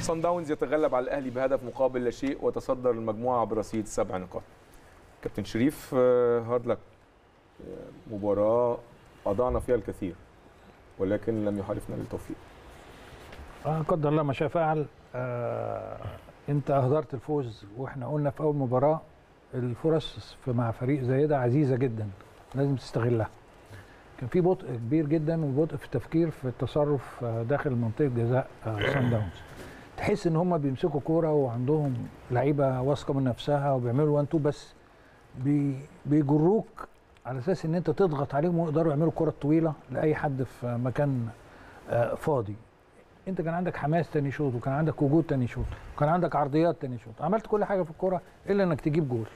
صن داونز يتغلب على الاهلي بهدف مقابل لا شيء وتصدر المجموعه برصيد سبع نقاط كابتن شريف آه، هارد لك آه، مباراه اضعنا فيها الكثير ولكن لم يحالفنا للتوفيق آه، قدر الله ما شاء فعل آه انت اهدرت الفوز واحنا قلنا في اول مباراه الفرص في مع فريق زي ده عزيزه جدا لازم تستغلها كان في بطء كبير جدا وبطء في التفكير في التصرف آه، داخل منطقه جزاء آه، سان داونز تحس ان هم بيمسكوا كوره وعندهم لعيبه واثقه من نفسها وبيعملوا وان تو بس بي بيجروك على اساس ان انت تضغط عليهم ويقدروا يعملوا الكره الطويله لاي حد في مكان آه، فاضي انت كان عندك حماس تاني شوط وكان عندك وجود تاني شوط وكان عندك عرضيات تاني شوط عملت كل حاجه في الكوره الا انك تجيب جول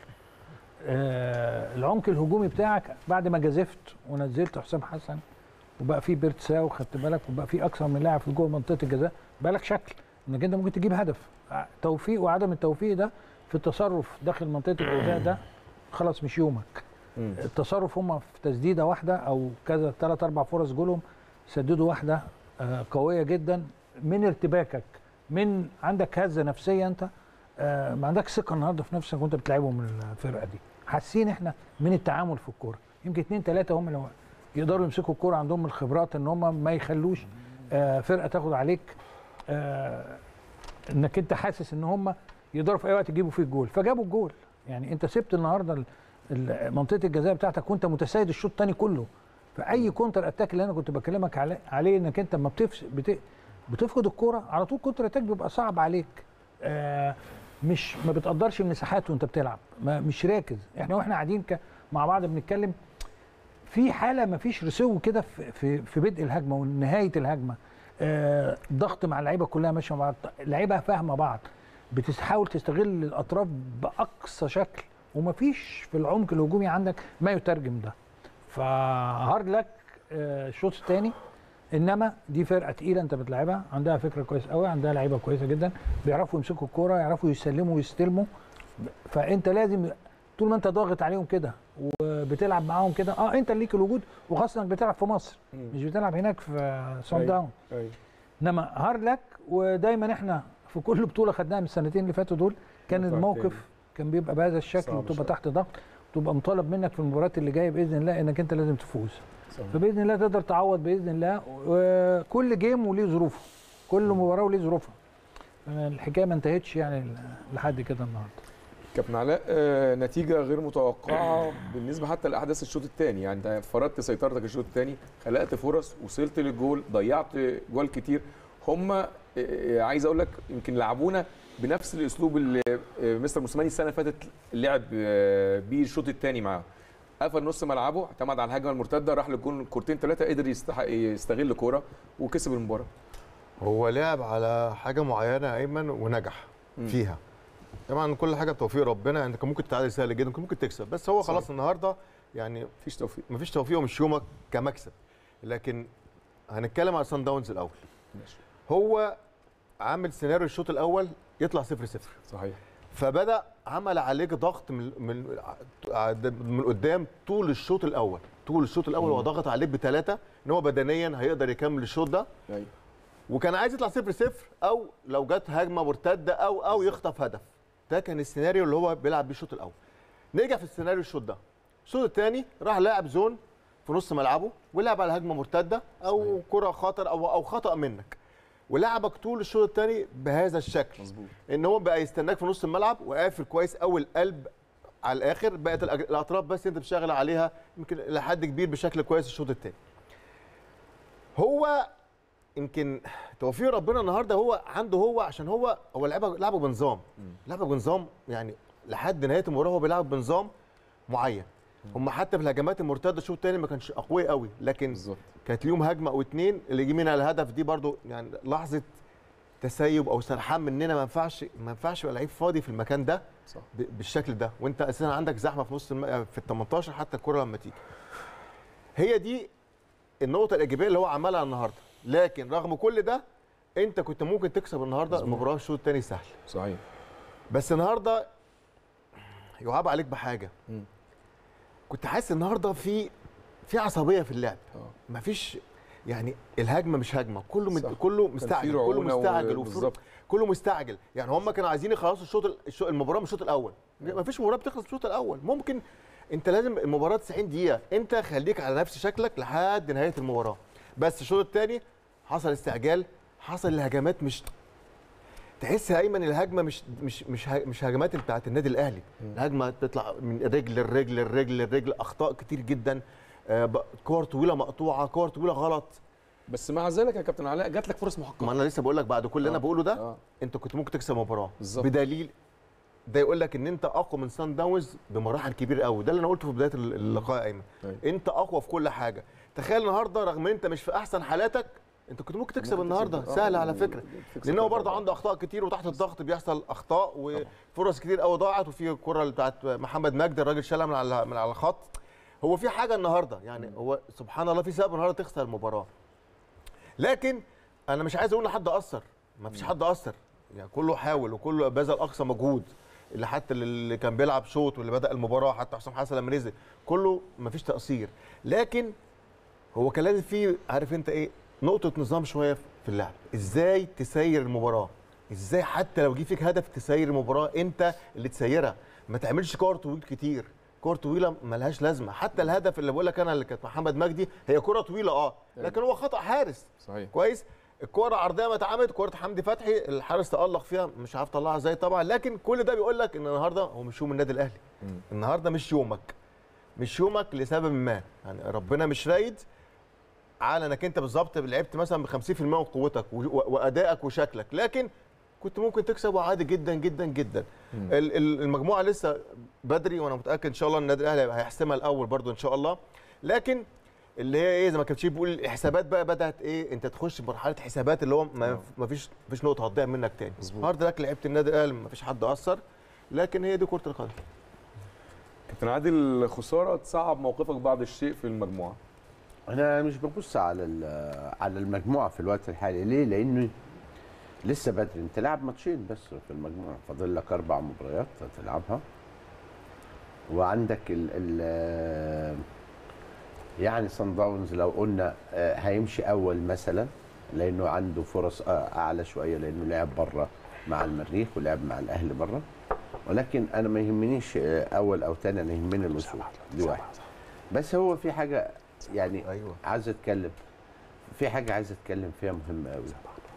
آه العمق الهجومي بتاعك بعد ما جازفت ونزلت حسام حسن وبقى في بيرتساو خدت بالك وبقى في اكثر من لاعب في جوه منطقه الجزاء بقى لك شكل انك انت ممكن تجيب هدف ع- توفيق وعدم التوفيق ده في التصرف داخل منطقه الجزاء ده خلاص مش يومك مم. التصرف هم في تسديده واحده او كذا ثلاث اربع فرص جولهم سددوا واحده آه، قويه جدا من ارتباكك من عندك هزه نفسيه انت آه، ما عندكش ثقه النهارده في نفسك وانت بتلعبهم من الفرقه دي حاسين احنا من التعامل في الكوره يمكن اثنين ثلاثه هم اللي يقدروا يمسكوا الكوره عندهم الخبرات ان هم ما يخلوش آه، فرقه تاخد عليك آه، انك انت حاسس ان هم يقدروا في اي وقت يجيبوا فيك جول فجابوا الجول يعني انت سبت النهارده ال- ال- منطقه الجزاء بتاعتك وانت متسيد الشوط الثاني كله فاي كونتر اتاك اللي انا كنت بكلمك عليه, عليه انك انت لما بتفس بت... بتفقد الكوره على طول كونتر اتاك بيبقى صعب عليك آه مش ما بتقدرش المساحات وانت بتلعب ما مش راكز احنا واحنا قاعدين ك... مع بعض بنتكلم في حاله ما فيش رسو كده في, في في بدء الهجمه ونهايه الهجمه آه ضغط مع اللعيبه كلها ماشيه مع بعض اللعيبه فاهمه بعض بتحاول تستغل الاطراف باقصى شكل ومفيش في العمق الهجومي عندك ما يترجم ده فهارد لك آه، الشوط الثاني انما دي فرقه تقيله انت بتلعبها عندها فكره كويس قوي عندها لعيبه كويسه جدا بيعرفوا يمسكوا الكوره يعرفوا يسلموا ويستلموا فانت لازم طول ما انت ضاغط عليهم كده وبتلعب معاهم كده اه انت اللي ليك الوجود وخاصه انك بتلعب في مصر مم. مش بتلعب هناك في سان أيوة. داون أيوة. انما هارد لك ودايما احنا في كل بطوله خدناها من السنتين اللي فاتوا دول كان نطلع الموقف تاني. كان بيبقى بهذا الشكل صعب وتبقى شوية. تحت ضغط تبقى مطالب منك في المباريات اللي جايه باذن الله انك انت لازم تفوز صح. فباذن الله تقدر تعوض باذن الله وكل جيم وليه ظروفه كل مباراه وليه ظروفها الحكايه ما انتهتش يعني لحد كده النهارده كابتن علاء آه، نتيجه غير متوقعه بالنسبه حتى لاحداث الشوط الثاني يعني انت فرضت سيطرتك الشوط الثاني خلقت فرص وصلت للجول ضيعت جوال كتير هم آه، آه، عايز اقول لك يمكن لعبونا بنفس الاسلوب اللي آه، مستر موسيماني السنه اللي فاتت لعب آه، بيه الشوط الثاني معاه قفل نص ملعبه اعتمد على الهجمه المرتده راح للجول كورتين ثلاثه قدر يستحق يستغل كوره وكسب المباراه هو لعب على حاجه معينه يا ايمن ونجح مم. فيها طبعا كل حاجه بتوفيق ربنا انت كان ممكن تعادل سهل جدا كان ممكن تكسب بس هو خلاص صحيح. النهارده يعني مفيش توفيق مفيش توفيق ومش يومك كمكسب لكن هنتكلم على سان داونز الاول ماشي هو عامل سيناريو الشوط الاول يطلع 0 0 صحيح فبدا عمل عليك ضغط من من من قدام طول الشوط الاول طول الشوط الاول مم. هو ضغط عليك بثلاثه ان هو بدنيا هيقدر يكمل الشوط ده ايوه وكان عايز يطلع 0 0 او لو جت هجمه مرتده او او يخطف هدف ده كان السيناريو اللي هو بيلعب بيه الشوط الاول نرجع في السيناريو الشوط ده الشوط الثاني راح لاعب زون في نص ملعبه ولعب على هجمه مرتده او كره خطر او او خطا منك ولعبك طول الشوط الثاني بهذا الشكل مظبوط ان هو بقى يستناك في نص الملعب وقافل كويس قوي القلب على الاخر بقت الأج- الاطراف بس انت بتشتغل عليها يمكن لحد كبير بشكل كويس الشوط الثاني هو يمكن توفيق ربنا النهارده هو عنده هو عشان هو هو لعبه لعبه بنظام لعبه بنظام يعني لحد نهايه المباراه هو بيلعب بنظام معين هم حتى في الهجمات المرتده الشوط الثاني ما كانش اقوياء قوي لكن بالظبط كانت ليهم هجمه او اتنين اللي يجي منها الهدف دي برضو يعني لحظه تسيب او سرحان مننا ما ينفعش ما ينفعش يبقى لعيب فاضي في المكان ده صح ب- بالشكل ده وانت اساسا عندك زحمه في نص الم... في ال 18 حتى الكره لما تيجي هي دي النقطه الايجابيه اللي هو عملها النهارده لكن رغم كل ده انت كنت ممكن تكسب النهارده مظبوط. المباراه الشوط الثاني سهل صحيح بس النهارده يعاب عليك بحاجه مم. كنت حاسس النهارده في في عصبيه في اللعب اه مفيش يعني الهجمه مش هجمه كله مد... صح. كله كان مستعجل في كله رعونة و- مستعجل وفي بالظبط. كله مستعجل يعني هم كانوا عايزين يخلصوا الشوط ال- الشوط- المباراه من الشوط الاول ما فيش مباراه بتخلص من الشوط الاول ممكن انت لازم المباراه 90 دقيقه انت خليك على نفس شكلك لحد نهايه المباراه بس الشوط الثاني حصل استعجال حصل الهجمات مش تحس يا ايمن الهجمه مش مش مش ه- مش هجمات بتاعت النادي الاهلي الهجمه تطلع من رجل للرجل للرجل للرجل اخطاء كتير جدا آه، ب- كور طويله مقطوعه كور طويله غلط بس مع ذلك يا كابتن علاء جات لك فرص ما محققه انا لسه بقول لك بعد كل اللي انا آه. بقوله ده اه انت كنت ممكن تكسب مباراه بالظبط. بدليل ده يقول لك ان انت اقوى من سان داونز بمراحل كبيره قوي ده اللي انا قلته في بدايه اللقاء يا ايمن أيوة. انت اقوى في كل حاجه تخيل النهارده رغم ان انت مش في احسن حالاتك انت كنت ممكن تكسب ممكن النهارده تكسب. آه، سهل على فكره تكسب لان هو تلاتة برضه أربعة. عنده اخطاء كتير وتحت الضغط بيحصل اخطاء وفرص كتير قوي ضاعت وفي الكره اللي بتاعت محمد مجدي الراجل شالها من على من على الخط هو في حاجه النهارده يعني هو سبحان الله في سبب النهارده تخسر المباراه لكن انا مش عايز اقول لحد اثر ما فيش حد اثر يعني كله حاول وكله بذل اقصى مجهود اللي حتى اللي كان بيلعب شوط واللي بدا المباراه حتى حسام حسن لما نزل كله ما فيش تقصير لكن هو كان لازم فيه عارف انت ايه نقطه نظام شويه في اللعب ازاي تسير المباراه ازاي حتى لو جه فيك هدف تسير المباراه انت اللي تسيرها ما تعملش كور طويل كتير كور طويله ملهاش لازمه حتى الهدف اللي بقول لك انا اللي كانت محمد مجدي هي كره طويله اه لكن هو خطا حارس صحيح كويس الكوره عرضيه ما اتعملت كوره حمدي فتحي الحارس تالق فيها مش عارف طلعها ازاي طبعا لكن كل ده بيقول لك ان النهارده هو مش يوم النادي الاهلي مم. النهارده مش يومك مش يومك لسبب ما يعني ربنا مش رايد على انك انت بالظبط لعبت مثلا ب 50% من قوتك و- و- وادائك وشكلك لكن كنت ممكن تكسب عادي جدا جدا جدا مم. ال- ال- المجموعه لسه بدري وانا متاكد ان شاء الله النادي الاهلي هيحسمها الاول برضو ان شاء الله لكن اللي هي ايه زي ما كابتن بيقول الحسابات بقى بدات ايه انت تخش مرحله حسابات اللي هو ما آه. ما فيش ما فيش نقطه هتضيع منك تاني مظبوط. النهارده لك لعبت النادي الاهلي ما فيش حد اثر لكن هي دي كره القدم كابتن عادل خساره تصعب موقفك بعض الشيء في المجموعه انا مش ببص على ال- على المجموعه في الوقت الحالي ليه لانه لسه بدري انت لاعب ماتشين بس في المجموعه فاضل لك اربع مباريات هتلعبها وعندك ال ال يعني صن داونز لو قلنا آه، هيمشي اول مثلا لانه عنده فرص آه، اعلى شويه لانه لعب بره مع المريخ ولعب مع الاهلي بره ولكن انا ما يهمنيش آه، اول او ثاني انا يهمني الوصول دي واحد بس هو في حاجه يعني ايوه عايز اتكلم في حاجه عايز اتكلم فيها مهمه قوي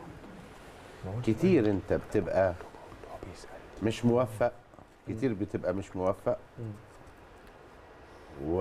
كتير انت بتبقى مش موفق كتير بتبقى مش موفق و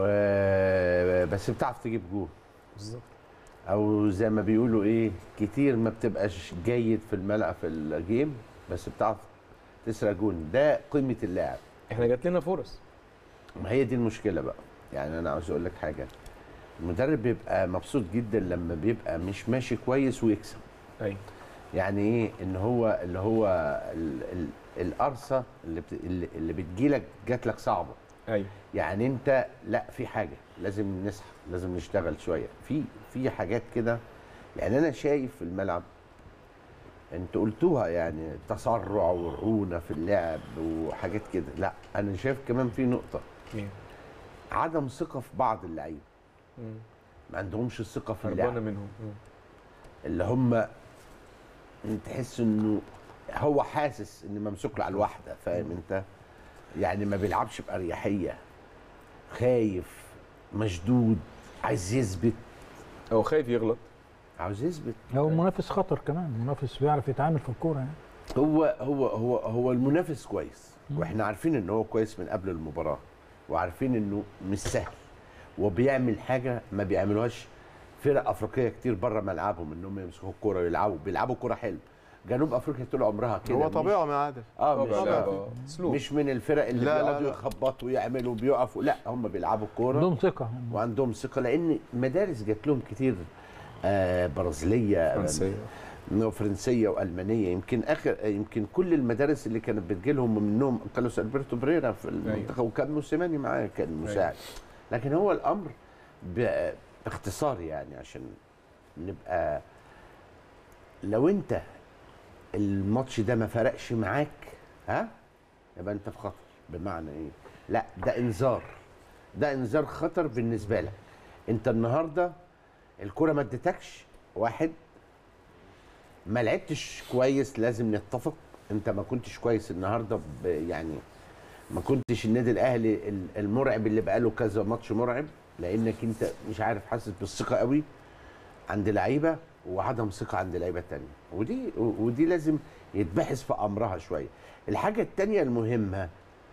بس بتعرف تجيب جول بالظبط او زي ما بيقولوا ايه كتير ما بتبقاش جيد في الملعب في الجيم بس بتعرف تسرق جول ده قيمه اللاعب احنا جات لنا فرص ما هي دي المشكله بقى يعني انا عاوز اقول لك حاجه المدرب بيبقى مبسوط جدا لما بيبقى مش ماشي كويس ويكسب ايوه يعني ايه ان هو اللي هو ال ال القرصه اللي بت اللي, اللي بتجيلك جات لك صعبه ايوه يعني انت لا في حاجه لازم نصحى لازم نشتغل شويه في في حاجات كده يعني انا شايف في الملعب انتوا قلتوها يعني تسرع ورعونه في اللعب وحاجات كده لا انا شايف كمان في نقطه إيه؟ عدم ثقه في بعض اللعيبه مم. ما عندهمش الثقه في هربانه اللعب منهم مم. اللي هم تحس انه هو حاسس ان ممسوك له على الواحده فاهم انت يعني ما بيلعبش باريحيه خايف مشدود عايز يثبت هو خايف يغلط عاوز يثبت هو منافس خطر كمان منافس بيعرف يتعامل في الكوره يعني هو هو هو هو المنافس كويس واحنا عارفين ان هو كويس من قبل المباراه وعارفين انه مش سهل وبيعمل حاجه ما بيعملوهاش فرق افريقيه كتير بره ملعبهم انهم يمسكوا الكوره ويلعبوا بيلعبوا كوره حلو جنوب افريقيا طول عمرها كده هو مش- طبيعه يا عادل اه طبعا مش لا آه، اسلوب مش من الفرق اللي لا، لا، بيقعدوا لا. يخبطوا ويعملوا بيقفوا لا هم بيلعبوا كوره عندهم ثقه وعندهم ثقه لان مدارس جات لهم كتير آه برازيليه فرنسيه آه، فرنسيه والمانيه يمكن اخر آه، يمكن كل المدارس اللي كانت بتجي لهم منهم كارلوس البرتو بريرا في المنتخب وكان موسيماني معاه كان مساعد لكن هو الامر ب- باختصار يعني عشان نبقى لو انت الماتش ده ما فرقش معاك ها يبقى انت في خطر بمعنى ايه لا ده انذار ده انذار خطر بالنسبه لك انت النهارده الكره ما ادتكش واحد ما لعبتش كويس لازم نتفق انت ما كنتش كويس النهارده ب- يعني ما كنتش النادي الاهلي ال- المرعب اللي بقاله كذا ماتش مرعب لانك انت مش عارف حاسس بالثقه قوي عند لعيبه وعدم ثقه عند لعيبه تانية ودي ودي لازم يتبحث في امرها شويه الحاجه التانية المهمه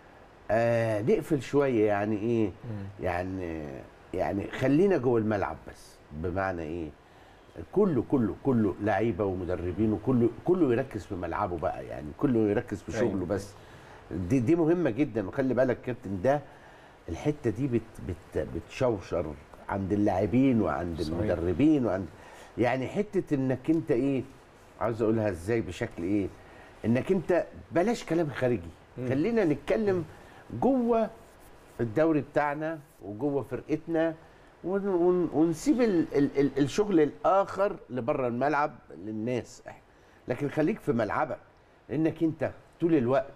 آه نقفل شويه يعني ايه يعني يعني خلينا جوه الملعب بس بمعنى ايه كله كله كله لعيبه ومدربين وكله كله يركز في ملعبه بقى يعني كله يركز في أيوة. شغله بس دي دي مهمه جدا وخلي بالك كابتن ده الحته دي بت بت بتشوشر عند اللاعبين وعند صحيح. المدربين وعند يعني حته انك انت ايه عاوز اقولها ازاي بشكل ايه انك انت بلاش كلام خارجي خلينا نتكلم جوه الدوري بتاعنا وجوه فرقتنا ون- ون- ونسيب ال ال ال الشغل الاخر لبره الملعب للناس لكن خليك في ملعبك لانك انت طول الوقت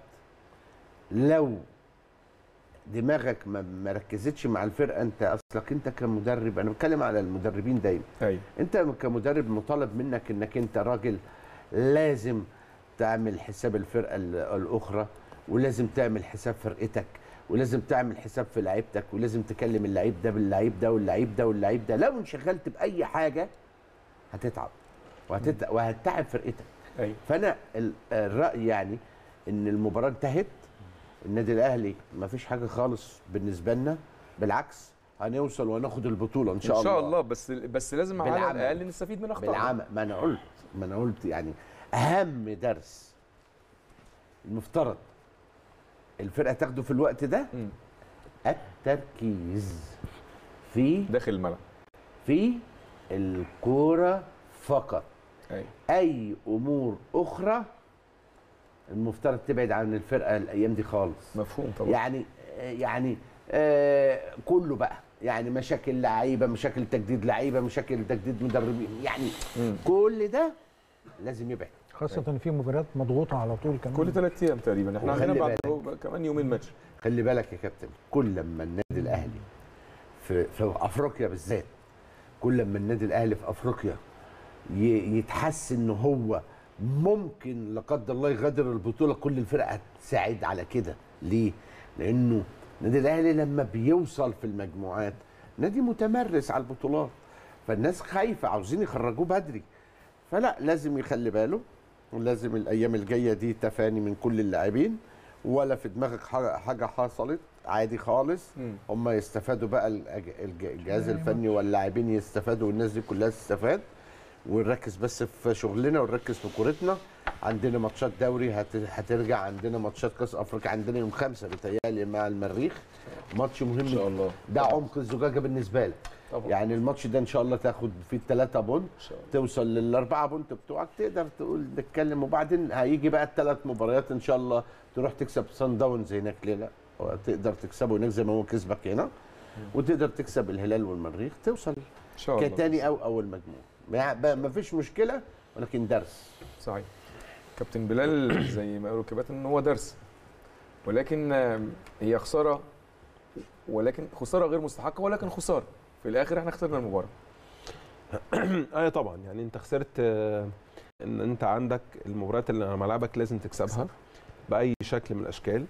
لو دماغك ما ما ركزتش مع الفرقه انت اصلك انت كمدرب انا بتكلم على المدربين دايما ايوه انت كمدرب مطالب منك انك انت راجل لازم تعمل حساب الفرقه ال- الاخرى ولازم تعمل حساب فرقتك ولازم تعمل حساب في لعيبتك ولازم تكلم اللعيب ده باللعيب ده واللعيب ده واللعيب ده لو انشغلت باي حاجه هتتعب وهتت... وهتتعب فرقتك ايوه فانا ال- الراي يعني ان المباراه انتهت النادي الاهلي ما فيش حاجه خالص بالنسبه لنا بالعكس هنوصل وناخد البطوله ان شاء ان الله شاء الله بس بس لازم على بالعمل. الاقل نستفيد من اخطائنا بالعمل ما انا قلت ما انا قلت يعني اهم درس المفترض الفرقه تاخده في الوقت ده مم. التركيز في داخل الملعب في الكوره فقط ايوه اي امور اخرى المفترض تبعد عن الفرقه الايام دي خالص مفهوم طبعا يعني يعني آه كله بقى يعني مشاكل لعيبه مشاكل تجديد لعيبه مشاكل تجديد مدربين يعني مم. كل ده لازم يبعد خاصه ان في مباريات مضغوطه على طول كمان كل ثلاث ايام تقريبا احنا وخلي عندنا بعد بالك. كمان يومين ماتش خلي بالك يا كابتن كل لما النادي الاهلي في في افريقيا بالذات كل لما النادي الاهلي في افريقيا ي- يتحس ان هو ممكن لا قدر الله يغادر البطوله كل الفرق هتساعد على كده ليه لانه النادي الاهلي لما بيوصل في المجموعات نادي متمرس على البطولات فالناس خايفه عاوزين يخرجوه بدري فلا لازم يخلي باله ولازم الايام الجايه دي تفاني من كل اللاعبين ولا في دماغك حاجه حاجة حصلت عادي خالص مم. هم يستفادوا بقى الأج- الج- الجهاز الفني واللاعبين يستفادوا والناس دي كلها تستفاد ونركز بس في شغلنا ونركز في كورتنا عندنا ماتشات دوري هت- هترجع عندنا ماتشات كاس افريقيا عندنا يوم خمسة بتهيألي مع المريخ ماتش مهم ان شاء الله ده عمق الزجاجه بالنسبه لك طبعا يعني الماتش ده ان شاء الله تاخد فيه الثلاثه بونت ان شاء الله توصل للاربعه بونت بتوعك تقدر تقول نتكلم وبعدين هيجي بقى الثلاث مباريات ان شاء الله تروح تكسب سان داونز هناك ليه لا تقدر تكسبه هناك زي ما هو كسبك هنا وتقدر تكسب الهلال والمريخ توصل ان شاء الله كتاني او اول مجموعه ما ما فيش مشكله ولكن درس صحيح كابتن بلال زي ما قالوا كباتن ان هو درس ولكن آم، هي خساره ولكن خساره غير مستحقه ولكن خساره في الاخر احنا خسرنا المباراه ايوه طبعا يعني انت خسرت آه، ان انت عندك المباريات اللي على ملعبك لازم تكسبها باي شكل من الاشكال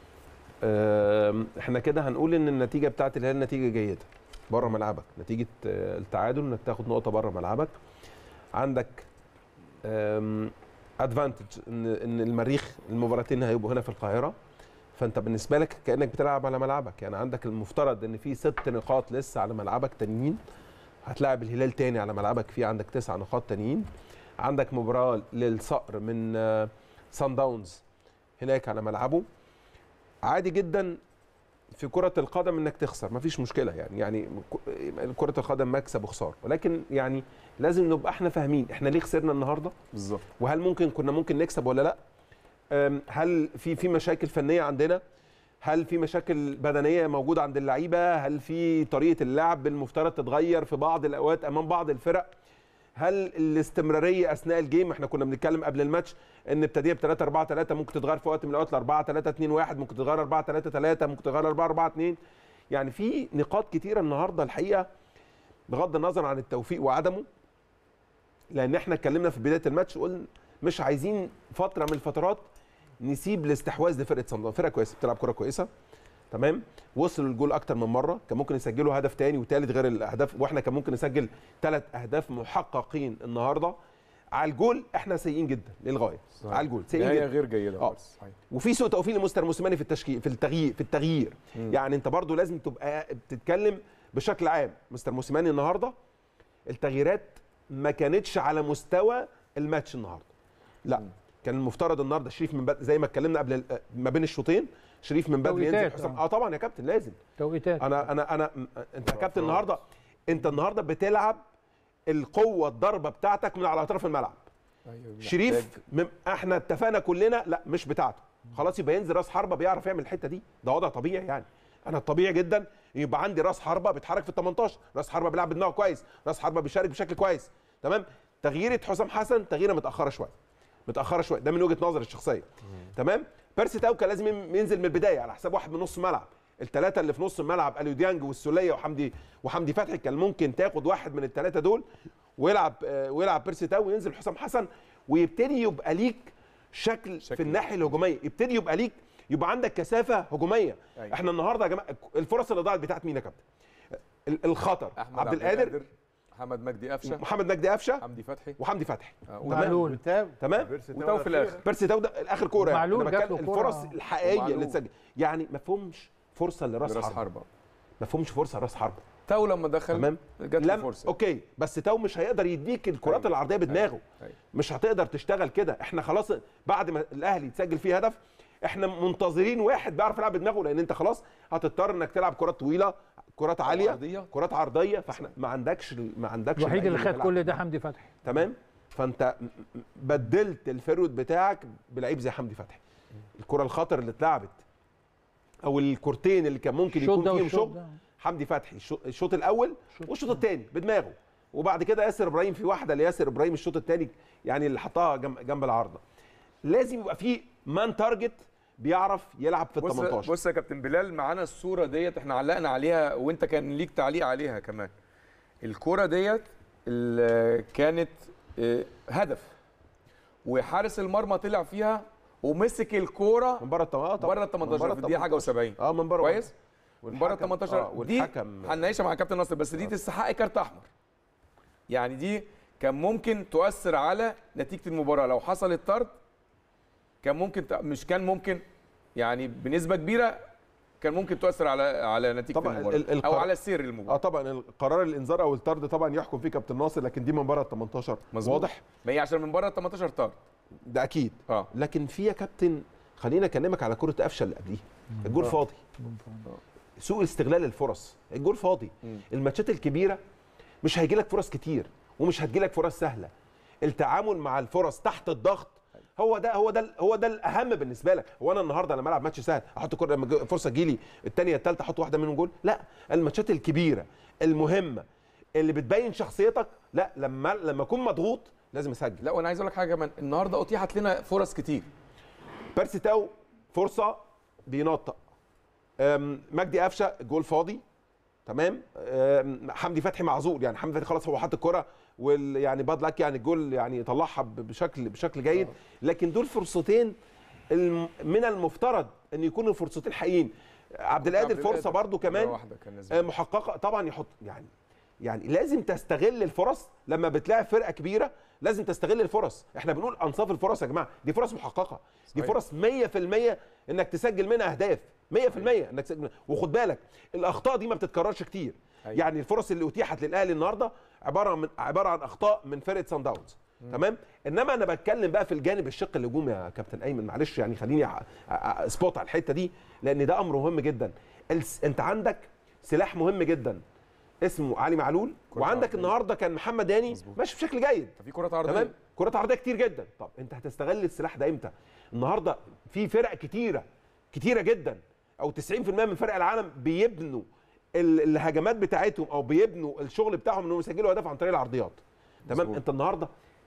آم، احنا كده هنقول ان النتيجه بتاعت الهلال نتيجه جيده بره ملعبك نتيجه آه، التعادل انك تاخد نقطه بره ملعبك عندك ادفانتج ان ان المريخ المباراتين هيبقوا هنا في القاهره فانت بالنسبه لك كانك بتلعب على ملعبك يعني عندك المفترض ان في ست نقاط لسه على ملعبك تانيين هتلاعب الهلال تاني على ملعبك في عندك تسع نقاط تانيين عندك مباراه للصقر من آه، سان داونز هناك على ملعبه عادي جدا في كرة القدم انك تخسر مفيش مشكلة يعني يعني ك- كرة القدم مكسب وخسارة ولكن يعني لازم نبقى احنا فاهمين احنا ليه خسرنا النهارده بالظبط وهل ممكن كنا ممكن نكسب ولا لا أم، هل في في مشاكل فنيه عندنا هل في مشاكل بدنيه موجوده عند اللعيبه هل في طريقه اللعب المفترض تتغير في بعض الاوقات امام بعض الفرق هل الاستمراريه اثناء الجيم احنا كنا بنتكلم قبل الماتش ان ابتديه ب 3 4 3 ممكن تتغير في وقت من الاوقات ل 4 3 2 1 ممكن تتغير 4 3 3 ممكن تتغير 4 4 2 يعني في نقاط كتيره النهارده الحقيقه بغض النظر عن التوفيق وعدمه لان احنا اتكلمنا في بدايه الماتش وقلنا مش عايزين فتره من الفترات نسيب الاستحواذ لفرقه صن داونز فرقه كويسه بتلعب كره كويسه تمام وصلوا الجول اكتر من مره كان ممكن يسجلوا هدف تاني وتالت غير الاهداف واحنا كان ممكن نسجل ثلاث اهداف محققين النهارده على الجول احنا سيئين جدا للغايه صحيح. على الجول سيئين نهايه جدا غير جيده آه. خالص صحيح. وفي سوء توفيق لمستر موسيماني في التشكيل في التغيير في التغيير مم. يعني انت برضو لازم تبقى بتتكلم بشكل عام مستر موسيماني النهارده التغييرات ما كانتش على مستوى الماتش النهارده لا مم. كان المفترض النهارده شريف من بدري زي ما اتكلمنا قبل ال- ما بين الشوطين شريف من بدري ينزل توقيتات، حسام آه. اه طبعا يا كابتن لازم توقيتات انا انا انا م- انت يا كابتن النهارده انت النهارده بتلعب القوه الضربه بتاعتك من على اطراف الملعب أيوة، شريف مم احنا اتفقنا كلنا لا مش بتاعته خلاص يبقى ينزل راس حربه بيعرف يعمل الحته دي ده وضع طبيعي يعني انا الطبيعي جدا يبقى عندي راس حربه بيتحرك في ال 18 راس حربه بيلعب بدماغه كويس راس حربه بيشارك بشكل كويس تمام تغييره حسام حسن تغييره متاخره شويه متاخره شويه ده من وجهه نظري الشخصيه تمام بيرسي تاو كان لازم ينزل من البدايه على حساب واحد من نص الملعب الثلاثه اللي في نص الملعب اليو ديانج والسوليه وحمدي وحمدي فتحي كان ممكن تاخد واحد من الثلاثه دول ويلعب آه، ويلعب بيرسي تاو وينزل حسام حسن ويبتدي يبقى ليك شكل, شكل. في الناحيه الهجوميه يبتدي يبقى ليك يبقى عندك كثافه هجوميه أيوة. احنا النهارده يا جماعه الفرص اللي ضاعت بتاعت مين يا كابتن ال- الخطر احمد عبد القادر محمد مجدي قفشه محمد مجدي قفشه حمدي فتحي وحمدي فتحي آه، تمام. معلول تمام وتاو في الاخر بيرسي تاو ده الاخر كوره يعني. معلول أنا جات بتكلم له كورة. الفرص الحقيقيه اللي ومعلول. تسجل يعني ما فهمش فرصه لراس راس حربه حربه ما فهمش فرصه لراس حربه تاو لما دخل تمام جات له لم فرصه اوكي بس تاو مش هيقدر يديك الكرات أيوة. العرضيه بدماغه أيوة. مش هتقدر تشتغل كده احنا خلاص بعد ما الاهلي يتسجل فيه هدف احنا منتظرين واحد بيعرف يلعب بدماغه لان انت خلاص هتضطر انك تلعب كرات طويله كرات عاليه عرضية. كرات عرضيه فاحنا ما عندكش ما عندكش الوحيد اللي اللعيب خد بيلعب. كل ده حمدي فتحي تمام فانت م- م- بدلت الفيرود بتاعك بلعيب زي حمدي فتحي الكره الخطر اللي اتلعبت او الكورتين اللي كان ممكن الشوط يكون ده فيهم والشوط شغل ده حمدي فتحي الشو- الشوط الاول والشوط الثاني بدماغه وبعد كده ياسر ابراهيم في واحده لياسر ابراهيم الشوط الثاني يعني اللي حطها جنب, جنب العارضه لازم يبقى في مان تارجت بيعرف يلعب في ال بص 18 بص يا كابتن بلال معانا الصوره ديت احنا علقنا عليها وانت كان ليك تعليق عليها كمان الكوره ديت اللي كانت آه، هدف وحارس المرمى طلع فيها ومسك الكوره من بره التم- طبعا. بره ال من 18 في الدقيقه حاجه و70 اه من بره كويس من بره ال والحكم- 18 آه، دي والحكم هنناقشها مع كابتن ناصر بس دي تستحق كارت احمر يعني دي كان ممكن تؤثر على نتيجه المباراه لو حصل الطرد كان ممكن ت- مش كان ممكن يعني بنسبه كبيره كان ممكن تؤثر على على نتيجه طبعاً المباراه ال- ال- او القرار- على سير اه المباراه طبعا القرار الانذار او الطرد طبعا يحكم فيه كابتن ناصر لكن دي من بره ال 18 مظبوط. واضح ما هي عشان من بره ال 18 طرد ده اكيد اه لكن في يا كابتن خلينا اكلمك على كره قفشه اللي قبليها الجول آه. فاضي سوء استغلال الفرص الجول فاضي مم. الماتشات الكبيره مش هيجي لك فرص كتير ومش هتجي لك فرص سهله التعامل مع الفرص تحت الضغط هو ده هو ده هو ده الاهم بالنسبه لك هو انا النهارده لما العب ماتش سهل احط كره لما جو- فرصه تجي لي الثانيه الثالثه احط واحده منهم جول لا الماتشات الكبيره المهمه اللي بتبين شخصيتك لا لما لما اكون مضغوط لازم اسجل لا وانا عايز اقول لك حاجه كمان النهارده اتيحت لنا فرص كتير بيرسي تاو فرصه بينطق أم، مجدي قفشه جول فاضي تمام أم، حمدي فتحي معذور يعني حمدي فتحي خلاص هو حط الكره وال يعني باد لك يعني الجول يعني طلعها ب- بشكل بشكل جيد لكن دول فرصتين الم- من المفترض ان يكونوا فرصتين حقيقيين عبد القادر فرصه برضو كمان واحده كان آه، لازم محققه طبعا يحط يعني يعني لازم تستغل الفرص لما بتلاعب فرقه كبيره لازم تستغل الفرص احنا بنقول انصاف الفرص يا جماعه دي فرص محققه دي صحيح. فرص 100% انك تسجل منها اهداف 100% انك تسجل منها. وخد بالك الاخطاء دي ما بتتكررش كتير أيوة. يعني الفرص اللي اتيحت للاهلي النهارده عباره من عباره عن اخطاء من فرقه سان داونز تمام انما انا بتكلم بقى في الجانب الشق الهجومي يا كابتن ايمن معلش يعني خليني أ- أ- سبوت على الحته دي لان ده امر مهم جدا الس- انت عندك سلاح مهم جدا اسمه علي معلول كرة وعندك عرضية. النهارده كان محمد هاني مظبوط. ماشي بشكل جيد في كره عرضيه تمام كرات عرضيه كتير جدا طب انت هتستغل السلاح ده امتى النهارده في فرق كتيره كتيره جدا او 90% من فرق العالم بيبنوا ال- الهجمات بتاعتهم او بيبنوا الشغل بتاعهم انهم يسجلوا اهداف عن طريق العرضيات تمام مظبوط. انت النهارده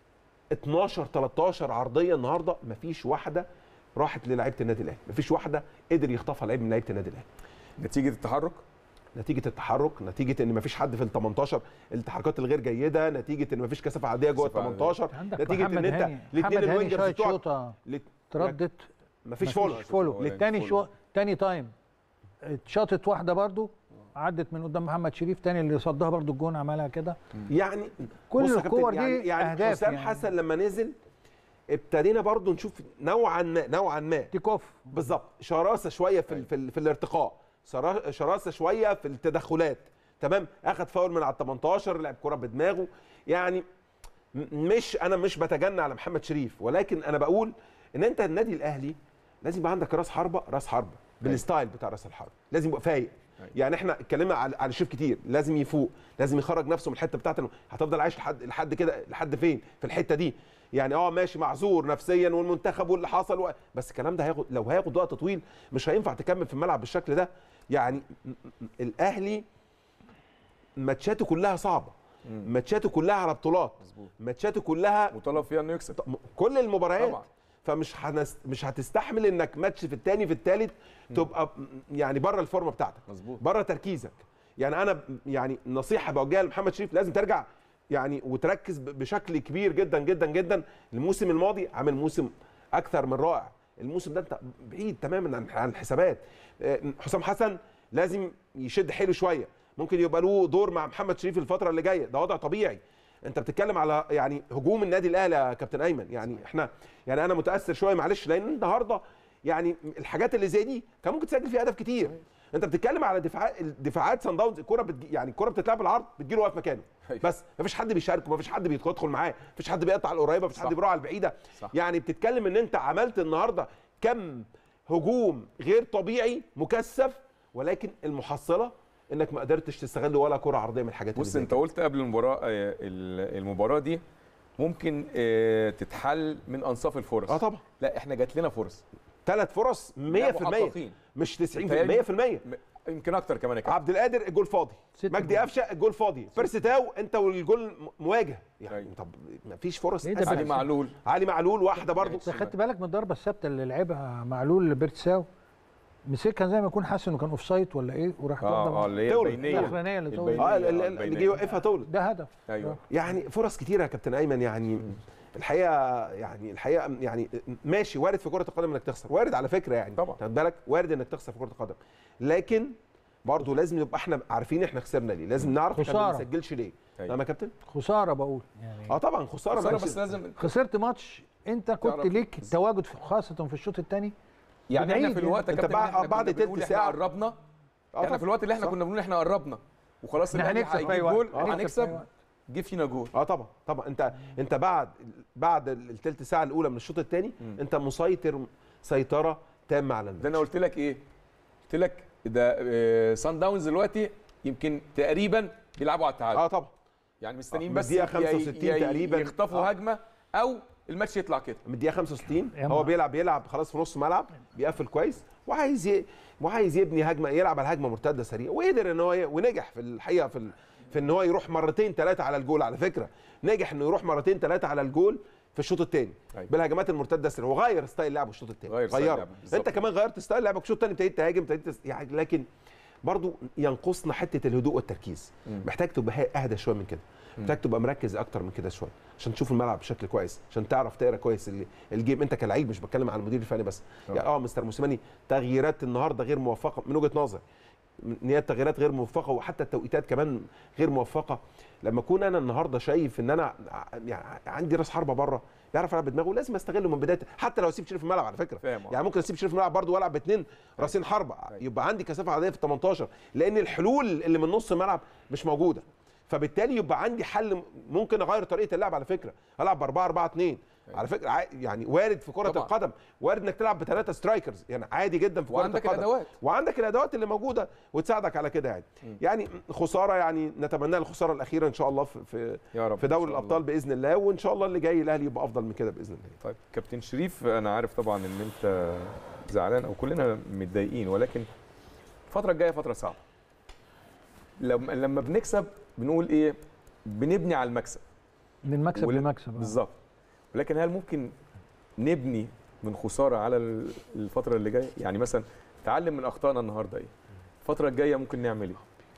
12 13 عرضيه النهارده مفيش واحده راحت للعيبه النادي الاهلي مفيش واحده قدر يخطفها لعيب من لعيبه النادي الاهلي نتيجه التحرك نتيجه التحرك نتيجه ان مفيش حد في ال 18 التحركات الغير جيده نتيجه ان مفيش كثافه عاديه جوه ال كثافة عادية. 18 عندك نتيجه محمد ان انت هاني الاثنين محمد هاني الوينجرز شايط بتوعك شوطه الات- تردت مفيش فولو فولو فولو. للتاني فولو. شو تاني تايم اتشاطت واحده برضو عدت من قدام محمد شريف تاني اللي صدها برضو الجون عملها كده يعني كل بص يا كابتن، الكور دي يعني, يعني أهداف حسام يعني. حسن لما نزل ابتدينا برضو نشوف نوعا ما نوعا ما تيك اوف بالظبط شراسه شويه في ال- في, ال- في الارتقاء شرا- شراسه شويه في التدخلات تمام اخذ فاول من على ال 18 لعب كره بدماغه يعني م- مش انا مش بتجنى على محمد شريف ولكن انا بقول ان انت النادي الاهلي لازم يبقى عندك راس حربه راس حربه بالستايل بتاع راس الحربه لازم يبقى فايق يعني احنا اتكلمنا على على شريف كتير لازم يفوق لازم يخرج نفسه من الحته بتاعته هتفضل عايش لحد لحد كده لحد فين في الحته دي يعني اه ماشي معذور نفسيا والمنتخب واللي حصل و... بس الكلام ده هياخد لو هياخد وقت طويل مش هينفع تكمل في الملعب بالشكل ده يعني م- م- الاهلي ماتشاته كلها صعبه ماتشاته كلها على بطولات مظبوط ماتشاته كلها مطالب فيها انه يكسب م- كل المباريات طبعا. فمش هنس... مش هتستحمل انك ماتش في الثاني في الثالث تبقى م- يعني بره الفورمه بتاعتك مظبوط بره تركيزك يعني انا ب- يعني نصيحه بوجهها لمحمد شريف لازم ترجع يعني وتركز ب- بشكل كبير جدا جدا جدا الموسم الماضي عامل موسم اكثر من رائع الموسم ده انت بعيد تماما عن عن الحسابات آه، حسام حسن لازم يشد حيله شويه ممكن يبقى له دور مع محمد شريف الفتره اللي جايه ده وضع طبيعي انت بتتكلم على يعني هجوم النادي الاهلي يا كابتن ايمن يعني احنا يعني انا متاثر شويه معلش لان النهارده يعني الحاجات اللي زي دي كان ممكن تسجل فيها اهداف كتير انت بتتكلم على دفاعات دفاعات سان داونز الكوره بتجي يعني الكوره بتتلعب بالعرض بتجيله واقف مكانه أيوة. بس مفيش حد بيشاركه مفيش حد بيدخل معاه مفيش حد بيقطع القريبه مفيش حد صح. بيروح على البعيده صح. يعني بتتكلم ان انت عملت النهارده كم هجوم غير طبيعي مكثف ولكن المحصله انك ما قدرتش تستغل ولا كره عرضيه من الحاجات اللي بص زي انت كده. قلت قبل المباراه آه، ال- المباراه دي ممكن آه، تتحل من انصاف الفرص اه طبعا لا احنا جات لنا فرص ثلاث فرص 100% محققين. مش 90% 100% م- يمكن اكتر كمان يا كابتن عبد القادر الجول فاضي ست مجدي جول. قفشه الجول فاضي بيرسي تاو انت والجول م- مواجه يعني أيوة. طب ما فيش فرص ايه ده أسهل. علي معلول علي معلول واحده برضو انت خدت بالك من الضربه الثابته اللي لعبها معلول لبيرتساو مسكها زي ما يكون حاسس انه كان اوف سايد ولا ايه وراح اه اه ضربة. اللي هي تولد. البينيه الأخرانية اللي تولد. البينية، اه ال- ال- آه، اللي البينية. جه يوقفها تولد ده هدف ايوه يعني فرص كتيره يا كابتن ايمن يعني الحقيقه يعني الحقيقه يعني ماشي وارد في كره القدم انك تخسر وارد على فكره يعني طبعا. خد بالك وارد انك تخسر في كره القدم لكن برضه لازم نبقى احنا عارفين احنا خسرنا ليه لازم نعرف احنا ما خسارة. بنسجلش ليه أيوة. تمام يا كابتن خساره بقول يعني اه طبعا خساره خسارة ماشي. بس لازم خسرت ماتش انت كنت تعرف- ليك تواجد في خاصه في الشوط الثاني يعني احنا بعيد في الوقت يا انت كابتن بعد- اللي احنا بعد كنا تلت بنقول ساعة. احنا قربنا اه احنا طبعا. في الوقت اللي احنا صح. كنا بنقول احنا قربنا وخلاص احنا الاهلي هنكسب في أي هيجيب وقت. جول هنكسب في أي هنكسب وقت. جه فينا جول اه طبعا طبعا انت انت بعد بعد الثلث ساعه الاولى من الشوط الثاني انت مسيطر سيطره تامه على ده الماتش انا قلت لك ايه قلت لك ده آه، سان داونز دلوقتي يمكن تقريبا بيلعبوا على التعادل اه طبعا يعني مستنيين آه، بس من الدقيقة يا- 65 يا- تقريباً. يخطفوا آه. هجمه او الماتش يطلع كده من الدقيقه 65 يا هو ما- بيلعب بيلعب خلاص في نص ملعب بيقفل كويس وعايز ي... وعايز يبني هجمه يلعب على هجمه مرتده سريعه وقدر ان هو ي... ونجح في الحقيقه في ال... في ان هو يروح مرتين ثلاثه على الجول على فكره نجح انه يروح مرتين ثلاثه على الجول في الشوط الثاني أيوة. بالهجمات المرتده السريعه وغير ستايل لعبه الشوط الثاني غير ستايل غيره لعبه، بالظبط. انت كمان غيرت ستايل لعبك الشوط الثاني ابتديت تهاجم ابتديت تس- يعني لكن برضو ينقصنا حته الهدوء والتركيز محتاج تبقى ه- اهدى شويه من كده محتاج تبقى مركز اكتر من كده شويه عشان تشوف الملعب بشكل كويس عشان تعرف تقرا كويس ال- الجيم انت كلعيب مش بتكلم عن المدير الفني بس يعني اه مستر موسيماني تغييرات النهارده غير موفقه من وجهه نظري ان هي التغييرات غير موفقه وحتى التوقيتات كمان غير موفقه لما اكون انا النهارده شايف ان انا ع- يعني عندي راس حربه بره بيعرف يلعب بدماغه لازم استغله من بدايه حتى لو اسيب شريف في الملعب على فكره فاهم، آه. يعني ممكن اسيب شريف في الملعب برضه والعب باثنين راسين حربه يبقى عندي كثافه عاديه في ال 18 لان الحلول اللي من نص الملعب مش موجوده فبالتالي يبقى عندي حل ممكن اغير طريقه اللعب على فكره العب ب 4 4 2 على فكره عا- يعني وارد في كره طبعاً. القدم وارد انك تلعب بثلاثه سترايكرز يعني عادي جدا في كره وعندك القدم الأدوات. وعندك الادوات اللي موجوده وتساعدك على كده يعني يعني خساره يعني نتمنى الخساره الاخيره ان شاء الله في في, يا رب في إن دوري شاء الابطال باذن الله وان شاء الله اللي جاي الاهلي يبقى افضل من كده باذن الله طيب كابتن شريف انا عارف طبعا ان انت زعلان او كلنا متضايقين ولكن الفتره الجايه فتره صعبه لما لما بنكسب بنقول ايه بنبني على المكسب من مكسب ولا- لمكسب آه. بالظبط ولكن هل ممكن نبني من خساره على ال- الفتره اللي جايه يعني مثلا تعلم من اخطائنا النهارده ايه الفتره الجايه ممكن نعمل ايه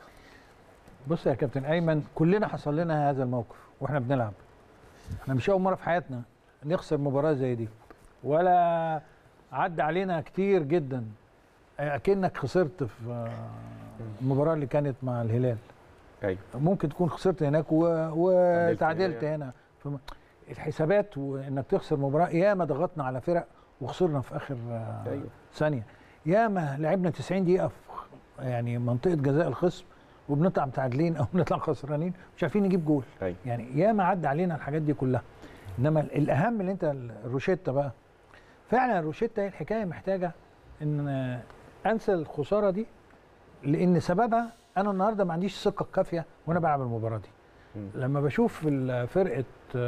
بص يا كابتن ايمن كلنا حصل لنا هذا الموقف واحنا بنلعب احنا مش اول مره في حياتنا نخسر مباراه زي دي ولا عدى علينا كتير جدا اكنك خسرت في آه، المباراه اللي كانت مع الهلال ايوه ممكن تكون خسرت هناك و... وتعادلت هنا فم... الحسابات وانك تخسر مباراه ياما ضغطنا على فرق وخسرنا في اخر آه، ايوه ثانيه ياما لعبنا 90 دقيقه في يعني منطقه جزاء الخصم وبنطلع متعادلين او بنطلع خسرانين مش عارفين نجيب جول ايوه يعني ياما عدى علينا الحاجات دي كلها انما الاهم اللي انت الروشيتا بقى فعلا الروشيتا هي الحكايه محتاجه ان انسى الخساره دي لان سببها انا النهارده ما عنديش ثقه كافيه وانا بلعب المباراه دي مم. لما بشوف ال- فرقه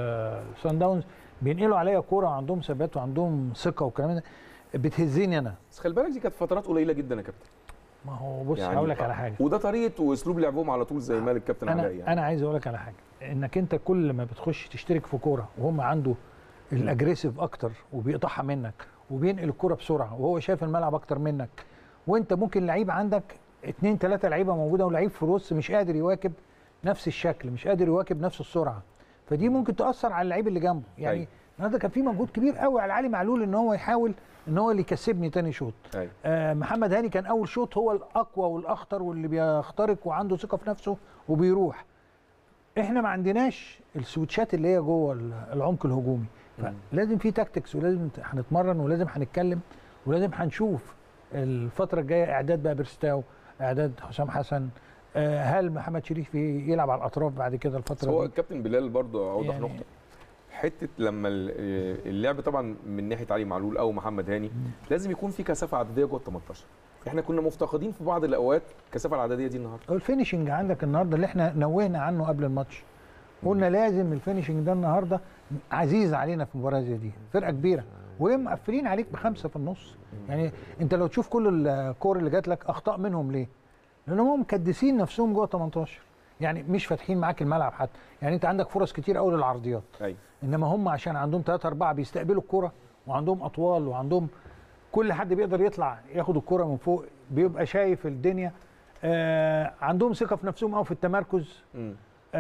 سان داونز بينقلوا عليا كوره وعندهم ثبات وعندهم ثقه والكلام ده بتهزني انا بس خلي بالك دي كانت فترات قليله جدا يا كابتن ما هو بص يعني هقول لك على حاجه وده طريقه واسلوب لعبهم على طول زي ما الكابتن علاء انا يعني انا عايز اقول لك على حاجه انك انت كل ما بتخش تشترك في كوره وهم عنده الاجريسيف اكتر وبيقطعها منك وبينقل الكوره بسرعه وهو شايف الملعب اكتر منك وانت ممكن لعيب عندك اتنين تلاته لعيبه موجوده ولعيب في الوسط مش قادر يواكب نفس الشكل مش قادر يواكب نفس السرعه فدي ممكن تاثر على اللعيب اللي جنبه يعني أيوة. النهارده كان في مجهود كبير قوي على علي معلول ان هو يحاول ان هو اللي يكسبني تاني شوط ايوه آه، محمد هاني كان اول شوط هو الاقوى والاخطر واللي بيخترق وعنده ثقه في نفسه وبيروح احنا ما عندناش السويتشات اللي هي جوه ال- العمق الهجومي فلازم في تاكتكس ولازم ت- هنتمرن ولازم هنتكلم ولازم هنشوف الفتره الجايه اعداد بقى بيرستاو اعداد حسام حسن آه، هل محمد شريف ي- يلعب على الاطراف بعد كده بس الفتره هو دي الكابتن بلال برضه اوضح يعني- نقطه حته لما ال- اللعب طبعا من ناحيه علي معلول او محمد هاني لازم يكون في كثافه عدديه جوه ال 18 احنا كنا مفتقدين في بعض الاوقات الكثافه العدديه دي النهارده هو الفينشنج عندك النهارده اللي احنا نوهنا عنه قبل الماتش قلنا لازم الفينشنج ده النهارده عزيز علينا في مباراه زي دي فرقه كبيره وهم مقفلين عليك بخمسه في النص يعني انت لو تشوف كل الكور اللي جات لك اخطاء منهم ليه؟ لان هم مكدسين نفسهم جوه 18 يعني مش فاتحين معاك الملعب حتى يعني انت عندك فرص كتير قوي للعرضيات ايوه انما هم عشان عندهم 3 4 بيستقبلوا الكرة وعندهم اطوال وعندهم كل حد بيقدر يطلع ياخد الكرة من فوق بيبقى شايف الدنيا آه عندهم ثقة في نفسهم او في التمركز مم.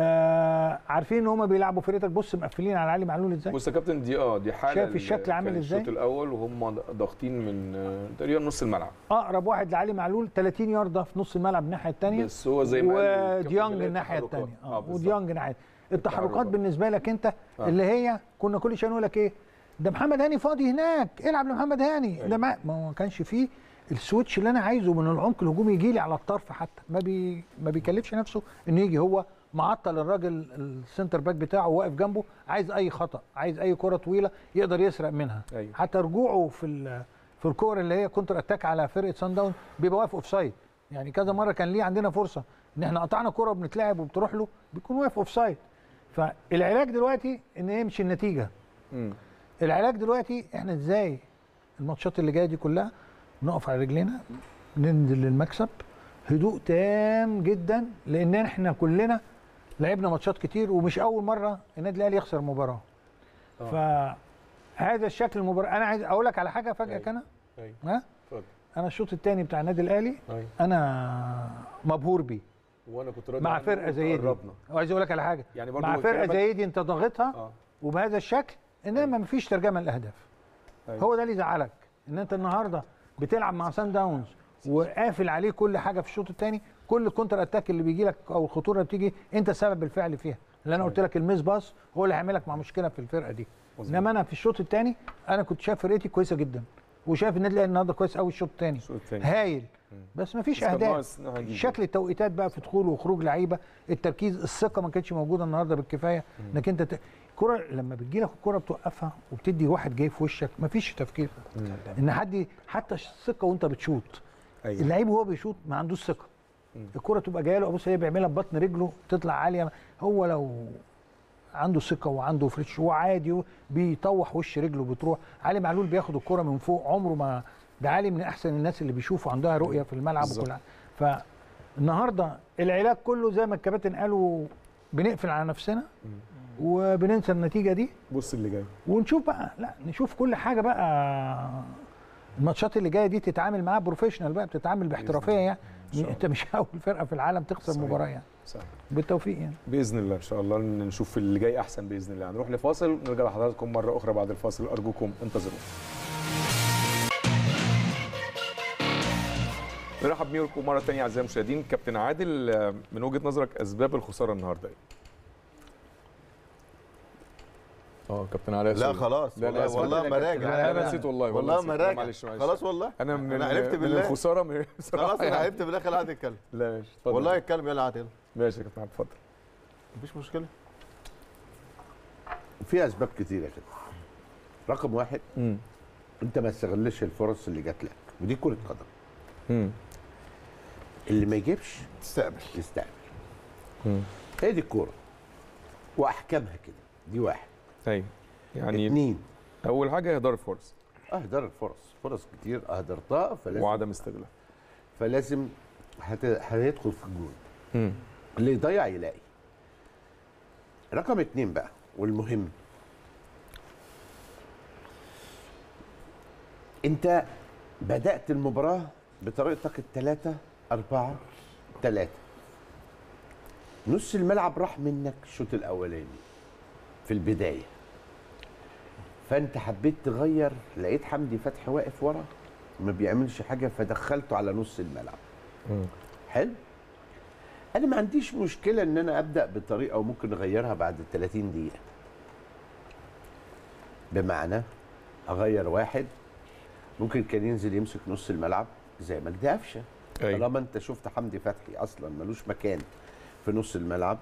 آه عارفين ان هم بيلعبوا فرقتك بص مقفلين على علي معلول ازاي بص يا كابتن دي اه دي حاله شايف ال- الشكل عامل كان إزاي؟ الشوط الاول وهم ضاغطين من آه، تقريبا نص الملعب اقرب واحد لعلي معلول 30 ياردة في نص الملعب الناحية الثانية بس هو زي ما قال الكابتن وديانج بلال الناحية التحركات. الثانية اه اه بالظبط. وديانج ناحية التحركات التحركات. بالنسبة لك انت آه. اللي هي كنا كل شويه نقول لك ايه ده محمد هاني فاضي هناك العب لمحمد هاني ده ما ما هو كانش فيه السويتش اللي انا عايزه من العمق الهجومي يجي لي على الطرف حتى ما بي ما بيكلفش نفسه انه يجي هو معطل الراجل السنتر باك بتاعه واقف جنبه عايز اي خطا عايز اي كره طويله يقدر يسرق منها أيوة. حتى رجوعه في ال- في الكور اللي هي كونتر اتاك على فرقه سان داون بيبقى واقف اوف سايد يعني كذا مره كان ليه عندنا فرصه ان احنا قطعنا كره وبنتلعب وبتروح له بيكون واقف اوف سايد فالعلاج دلوقتي ان يمشي النتيجه مم. العلاج دلوقتي احنا ازاي الماتشات اللي جايه دي كلها نقف على رجلينا ننزل للمكسب هدوء تام جدا لان احنا كلنا لعبنا ماتشات كتير ومش اول مره النادي الاهلي يخسر مباراه فهذا الشكل المباراه انا عايز اقول لك على حاجه فاجئك انا ايوه ها اتفضل انا الشوط الثاني بتاع النادي الاهلي ايوه انا مبهور بيه وانا كنت راضي مع عنه فرقه زي دي قربنا وعايز اقول لك على حاجه يعني برضو مع فرقه كلامك- زي دي انت ضاغطها اه وبهذا الشكل انما مفيش ترجمه للاهداف أيوة. هو ده اللي يزعلك ان انت النهارده بتلعب مع سان داونز وقافل عليه كل حاجه في الشوط الثاني كل الكونتر اتاك اللي بيجي لك او الخطوره اللي بتيجي انت السبب الفعلي فيها اللي انا قلت لك الميس باص هو اللي هيعمل لك مع مشكله في الفرقه دي مظبوط. انما انا في الشوط الثاني انا كنت شايف فرقتي كويسه جدا وشايف النادي الاهلي النهارده كويس قوي الشوط الثاني الشوط الثاني هايل بس مفيش بس كان اهداف ناقص إن إحنا نجيب شكل التوقيتات بقى في دخول وخروج لعيبه التركيز الثقه ما كانتش موجوده النهارده بالكفايه انك انت ت... الكره لما بتجي لك الكره بتوقفها وبتدي واحد جاي في وشك مفيش تفكير ان حد حتى الثقه وانت بتشوط ايوه اللعيب وهو بيشوط ما عندوش ثقه الكره تبقى جايه له بص هي بيعملها ببطن رجله تطلع عاليه هو لو عنده ثقه وعنده فريش وعادي بيطوح وش رجله بتروح علي معلول بياخد الكره من فوق عمره ما ده علي من احسن الناس اللي بيشوفوا عندها رؤيه في الملعب بالظبط. وكل حاجة. فالنهارده العلاج كله زي ما الكباتن قالوا بنقفل على نفسنا وبننسى النتيجه دي بص اللي جاي ونشوف بقى لا نشوف كل حاجه بقى الماتشات اللي جايه دي تتعامل معاها بروفيشنال بقى بتتعامل باحترافيه يعني شاء الله. انت مش اول فرقه في العالم تخسر صحيح. مباراه يعني سهل بالتوفيق يعني باذن الله ان شاء الله نشوف اللي جاي احسن باذن الله هنروح لفاصل ونرجع لحضراتكم مره اخرى بعد الفاصل ارجوكم انتظرونا نرحب بيكم مره ثانيه اعزائي المشاهدين كابتن عادل آه، من وجهه نظرك اسباب الخساره النهارده ايه؟ اه كابتن علاء لا سوري. لا لا لا والله, أسباب. والله ما لا راجع انا نسيت والله والله نسيت. ما لا، راجع معلش معلش خلاص والله انا من انا عرفت من بالله الخساره من بصراحة خلاص انا يعني. عرفت بالله خلي حد يتكلم لا ماشي اتفضل. والله يتكلم يلا عادل ماشي يا كابتن عادل، اتفضل مفيش مشكله في اسباب كتيره كده رقم واحد امم انت ما استغلش الفرص اللي جات لك ودي كره قدم امم اللي ما يجيبش تستقبل يستقبل امم هي دي الكوره واحكامها كده دي واحد ايوه يعني اتنين اول حاجه اهدار الفرص اهدر الفرص فرص كتير اهدرتها فلازم وعدم استغلال فلازم هت... هيدخل في الجون امم اللي يضيع يلاقي رقم اتنين بقى والمهم انت بدأت المباراة بطريقتك التلاتة أربعة تلاتة نص الملعب راح منك الشوط الأولاني في البداية فأنت حبيت تغير لقيت حمدي فتحي واقف ورا ما بيعملش حاجة فدخلته على نص الملعب مم. حلو انا ما عنديش مشكله ان انا ابدا بطريقه وممكن اغيرها بعد 30 دقيقه بمعنى اغير واحد ممكن كان ينزل يمسك نص الملعب زي مجدي قفشه أيوة. طالما انت شفت حمدي فتحي اصلا ملوش مكان في نص الملعب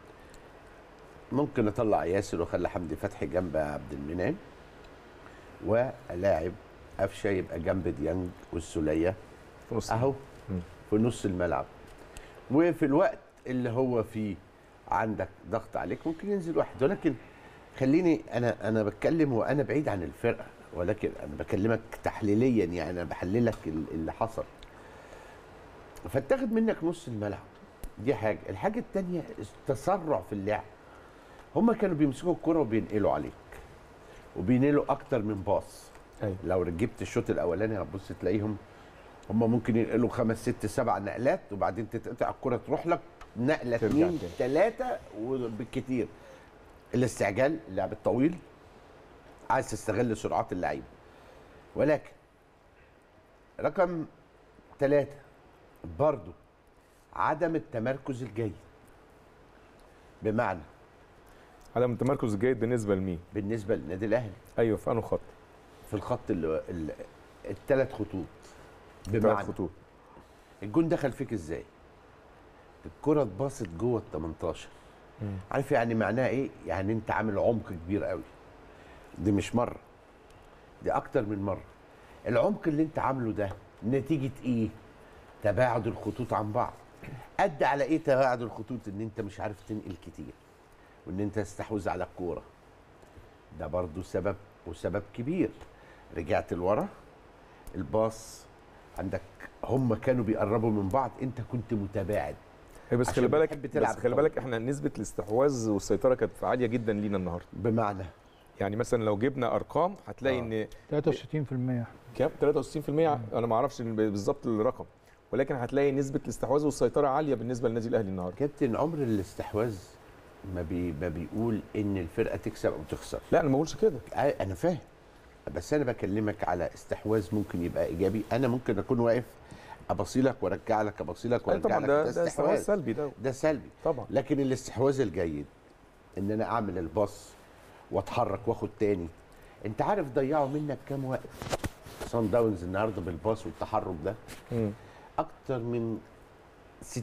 ممكن اطلع ياسر واخلي حمدي فتحي جنب عبد المنعم والاعب قفشه يبقى جنب ديانج والسوليه في نص اهو مم. في نص الملعب وفي الوقت اللي هو فيه عندك ضغط عليك ممكن ينزل واحد ولكن خليني انا انا بتكلم وانا بعيد عن الفرقه ولكن انا بكلمك تحليليا يعني انا بحللك ال- اللي حصل فاتاخد منك نص الملعب دي حاجه الحاجه الثانيه التسرع في اللعب هما كانوا بيمسكوا الكره وبينقلوا عليك وبينقلوا اكتر من باص أيوة. لو جبت الشوط الاولاني هتبص تلاقيهم هم ممكن ينقلوا خمس ست سبع نقلات وبعدين تتقطع الكره تروح لك نقله ترجع اثنين تاني. ثلاثه وبالكتير الاستعجال اللعب الطويل عايز تستغل سرعات اللعيبه ولكن رقم ثلاثة برضو عدم التمركز الجيد بمعنى عدم التمركز الجيد بالنسبه لمين؟ بالنسبة للنادي الأهلي ايوه في انه خط في الخط اللي الثلاث خطوط ثلاث بمعنى خطوط الجون دخل فيك ازاي؟ الكرة اتباصت جوه ال 18 مم. عارف يعني معناها ايه؟ يعني انت عامل عمق كبير قوي دي مش مرة دي أكتر من مرة العمق اللي انت عامله ده نتيجة ايه؟ تباعد الخطوط عن بعض أدى على ايه تباعد الخطوط؟ ان انت مش عارف تنقل كتير وان انت تستحوذ على الكورة ده برضو سبب وسبب كبير رجعت لورا الباص عندك هم كانوا بيقربوا من بعض انت كنت متباعد هي بس عشان خلي بالك بتحب تلعب بس خلي طبعا. بالك احنا نسبه الاستحواذ والسيطره كانت عاليه جدا لينا النهارده بمعنى يعني مثلا لو جبنا ارقام هتلاقي آه. ان 63% كام 63% انا ما اعرفش بالظبط الرقم ولكن هتلاقي نسبه الاستحواذ والسيطره عاليه بالنسبه للنادي الاهلي النهارده كابتن عمر الاستحواذ ما, بي ما بيقول ان الفرقه تكسب او تخسر لا انا ما بقولش كده آه، انا فاهم بس انا بكلمك على استحواذ ممكن يبقى ايجابي انا ممكن اكون واقف ابصيلك وارجع لك ابصيلك أي وارجع طبعا لك ده ده استحواذ سلبي ده ده سلبي طبعا لكن الاستحواذ الجيد ان انا اعمل الباص واتحرك واخد تاني انت عارف ضيعوا منك كام وقت صن داونز النهارده بالباص والتحرك ده مم. اكتر من 60%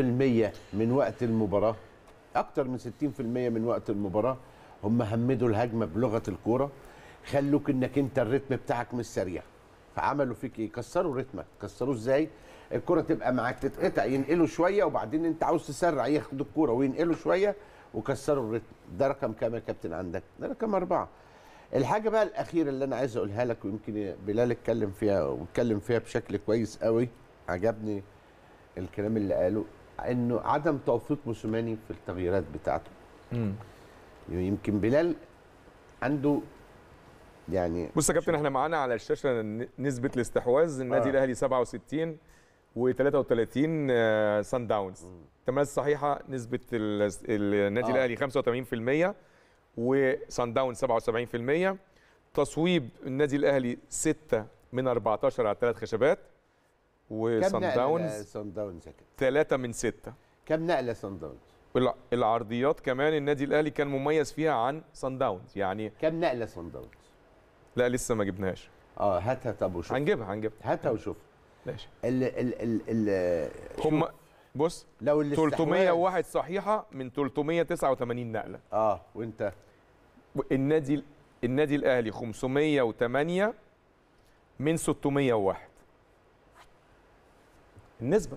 من وقت المباراه اكتر من 60% من وقت المباراه هم همدوا الهجمه بلغه الكوره خلوك انك انت الريتم بتاعك مش سريع فعملوا فيك ايه كسروا رتمك كسروه ازاي الكره تبقى معاك تتقطع ينقلوا شويه وبعدين انت عاوز تسرع ياخدوا الكوره وينقلوا شويه وكسروا الريتم ده رقم كام يا كابتن عندك ده رقم اربعه الحاجه بقى الاخيره اللي انا عايز اقولها لك ويمكن بلال اتكلم فيها واتكلم فيها بشكل كويس قوي عجبني الكلام اللي قاله انه عدم توفيق موسيماني في التغييرات بتاعته مم. يمكن بلال عنده يعني بص يا كابتن احنا معانا على الشاشه ن- نسبه الاستحواذ النادي آه. الاهلي 67 و33 سان داونز التمريرات الصحيحه نسبه ال- النادي آه. الاهلي 85% وسان داونز 77% تصويب النادي الاهلي 6 من 14 على ثلاث خشبات كم وسان نقله داونز سان داونز يا كابتن 3 من 6 كم نقله سان داونز والع- العرضيات كمان النادي الاهلي كان مميز فيها عن سان داونز يعني كم نقله سان داونز لا لسه ما جبناش اه هاتها طب وشوف هنجيبها هنجيبها هاتها وشوف ماشي ال ال ال ال هم بص لو الاستحواذ 301 صحيحه من 389 نقله اه وانت النادي النادي الاهلي 508 من 601 النسبه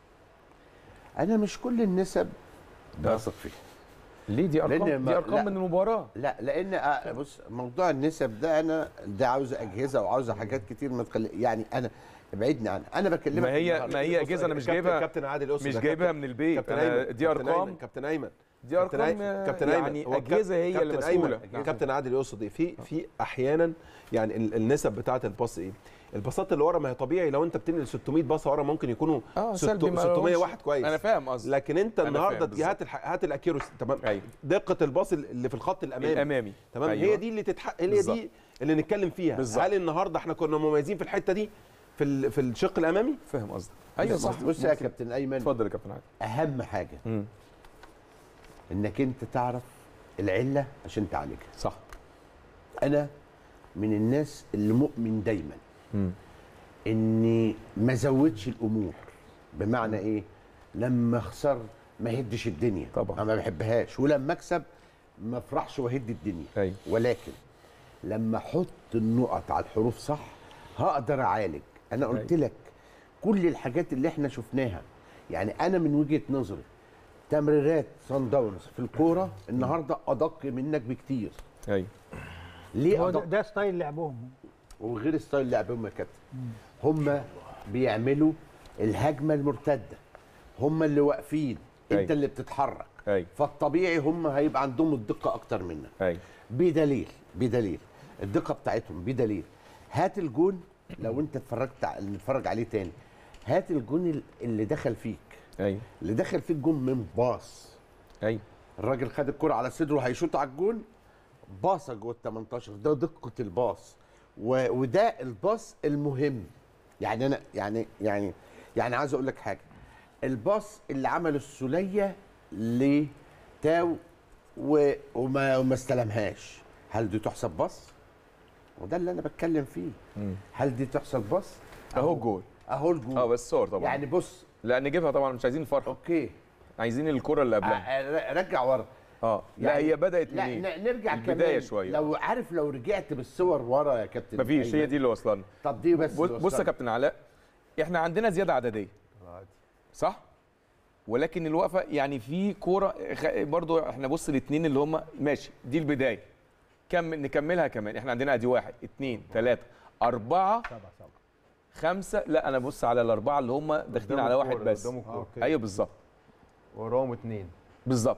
انا مش كل النسب بثق فيها ليه دي ارقام لأن ما- دي ارقام لا. من المباراه لا لان آه، بص موضوع النسب ده انا ده عاوزه اجهزه وعاوزه حاجات كتير ما تخلي يعني انا ابعدني عنها انا بكلمك ما هي النهاردة. ما هي اجهزه انا مش كابتن- جايبها كابتن عادل أسد مش ده جايبها كابتن- من البيت كابتن أنا أيمن دي كابتن ارقام أيمن كابتن ايمن دي كابتن ارقام أيمن- كابتن أيمن. يعني هو اجهزه هي اللي كابتن أيمن. مسؤوله كابتن عادل يقصد ايه في في احيانا يعني ال- النسب بتاعه الباص ايه الباصات اللي ورا ما هي طبيعي لو انت بتنقل 600 باصه ورا ممكن يكونوا اه 600 سلبي ما 600 لهمش- واحد كويس انا فاهم قصدي لكن انت أنا النهارده فاهم دي هات الح- هات الاكيروسي تمام أيوة. دقه الباص اللي في الخط الامامي الامامي تمام أيوة. هي دي اللي تتحقق هي بالظبط. دي اللي نتكلم فيها بالظبط. هل النهارده احنا كنا مميزين في الحته دي في ال- في الشق الامامي فاهم قصدي ايوه صح بص يا كابتن ايمن اتفضل يا كابتن عادل اهم حاجه مم. انك انت تعرف العله عشان تعالجها صح انا من الناس اللي مؤمن دايما مم. اني ما زودش الامور بمعنى ايه لما اخسر ما هدش الدنيا طبعا. انا ما بحبهاش ولما اكسب ما افرحش واهد الدنيا أيوة. ولكن لما احط النقط على الحروف صح هقدر اعالج انا قلت لك كل الحاجات اللي احنا شفناها يعني انا من وجهه نظري تمريرات سان داونز في الكوره النهارده ادق منك بكتير ايوه ليه هو ده, ادق ده ستايل لعبهم وغير ستايل لعبهم يا كابتن هم بيعملوا الهجمه المرتده هم اللي واقفين أيوة. انت اللي بتتحرك ايوه فالطبيعي هم هيبقى عندهم الدقه اكتر منك ايوه بدليل بدليل الدقه بتاعتهم بدليل هات الجون لو انت اتفرجت ع- نتفرج عليه تاني هات الجون ال- اللي دخل فيك ايوه اللي دخل فيك جون من باص ايوه الراجل خد الكرة على صدره هيشوط على الجون باصه جوه ال 18 ده دقه الباص و... وده الباص المهم يعني انا يعني يعني يعني عايز اقول لك حاجه الباص اللي عمله السوليه لتاو و... وما وما استلمهاش هل دي تحسب باص؟ وده اللي انا بتكلم فيه مم. هل دي تحسب باص؟ اهو الجول اهو الجون اه بس صور طبعا يعني بص لا نجيبها طبعا مش عايزين الفرحه اوكي عايزين الكره اللي قبلها ع- رجع ورا اه لا يعني- هي بدات لا منين ن- نرجع البداية كمان شوية. لو عارف لو رجعت بالصور ورا يا كابتن مفيش هي أيمن. دي اللي وصلنا طب دي بس بص اللي بص يا وصلنا. كابتن علاء احنا عندنا زياده عدديه صح ولكن الوقفه يعني في كوره خ- برضو احنا بص الاثنين اللي هم ماشي دي البدايه كم نكملها كمان احنا عندنا ادي واحد اثنين ثلاثه اربعه خمسه لا انا بص على الاربعه اللي هم داخلين على واحد بس قدامه الكورة. ايوه بالظبط وراهم اثنين بالظبط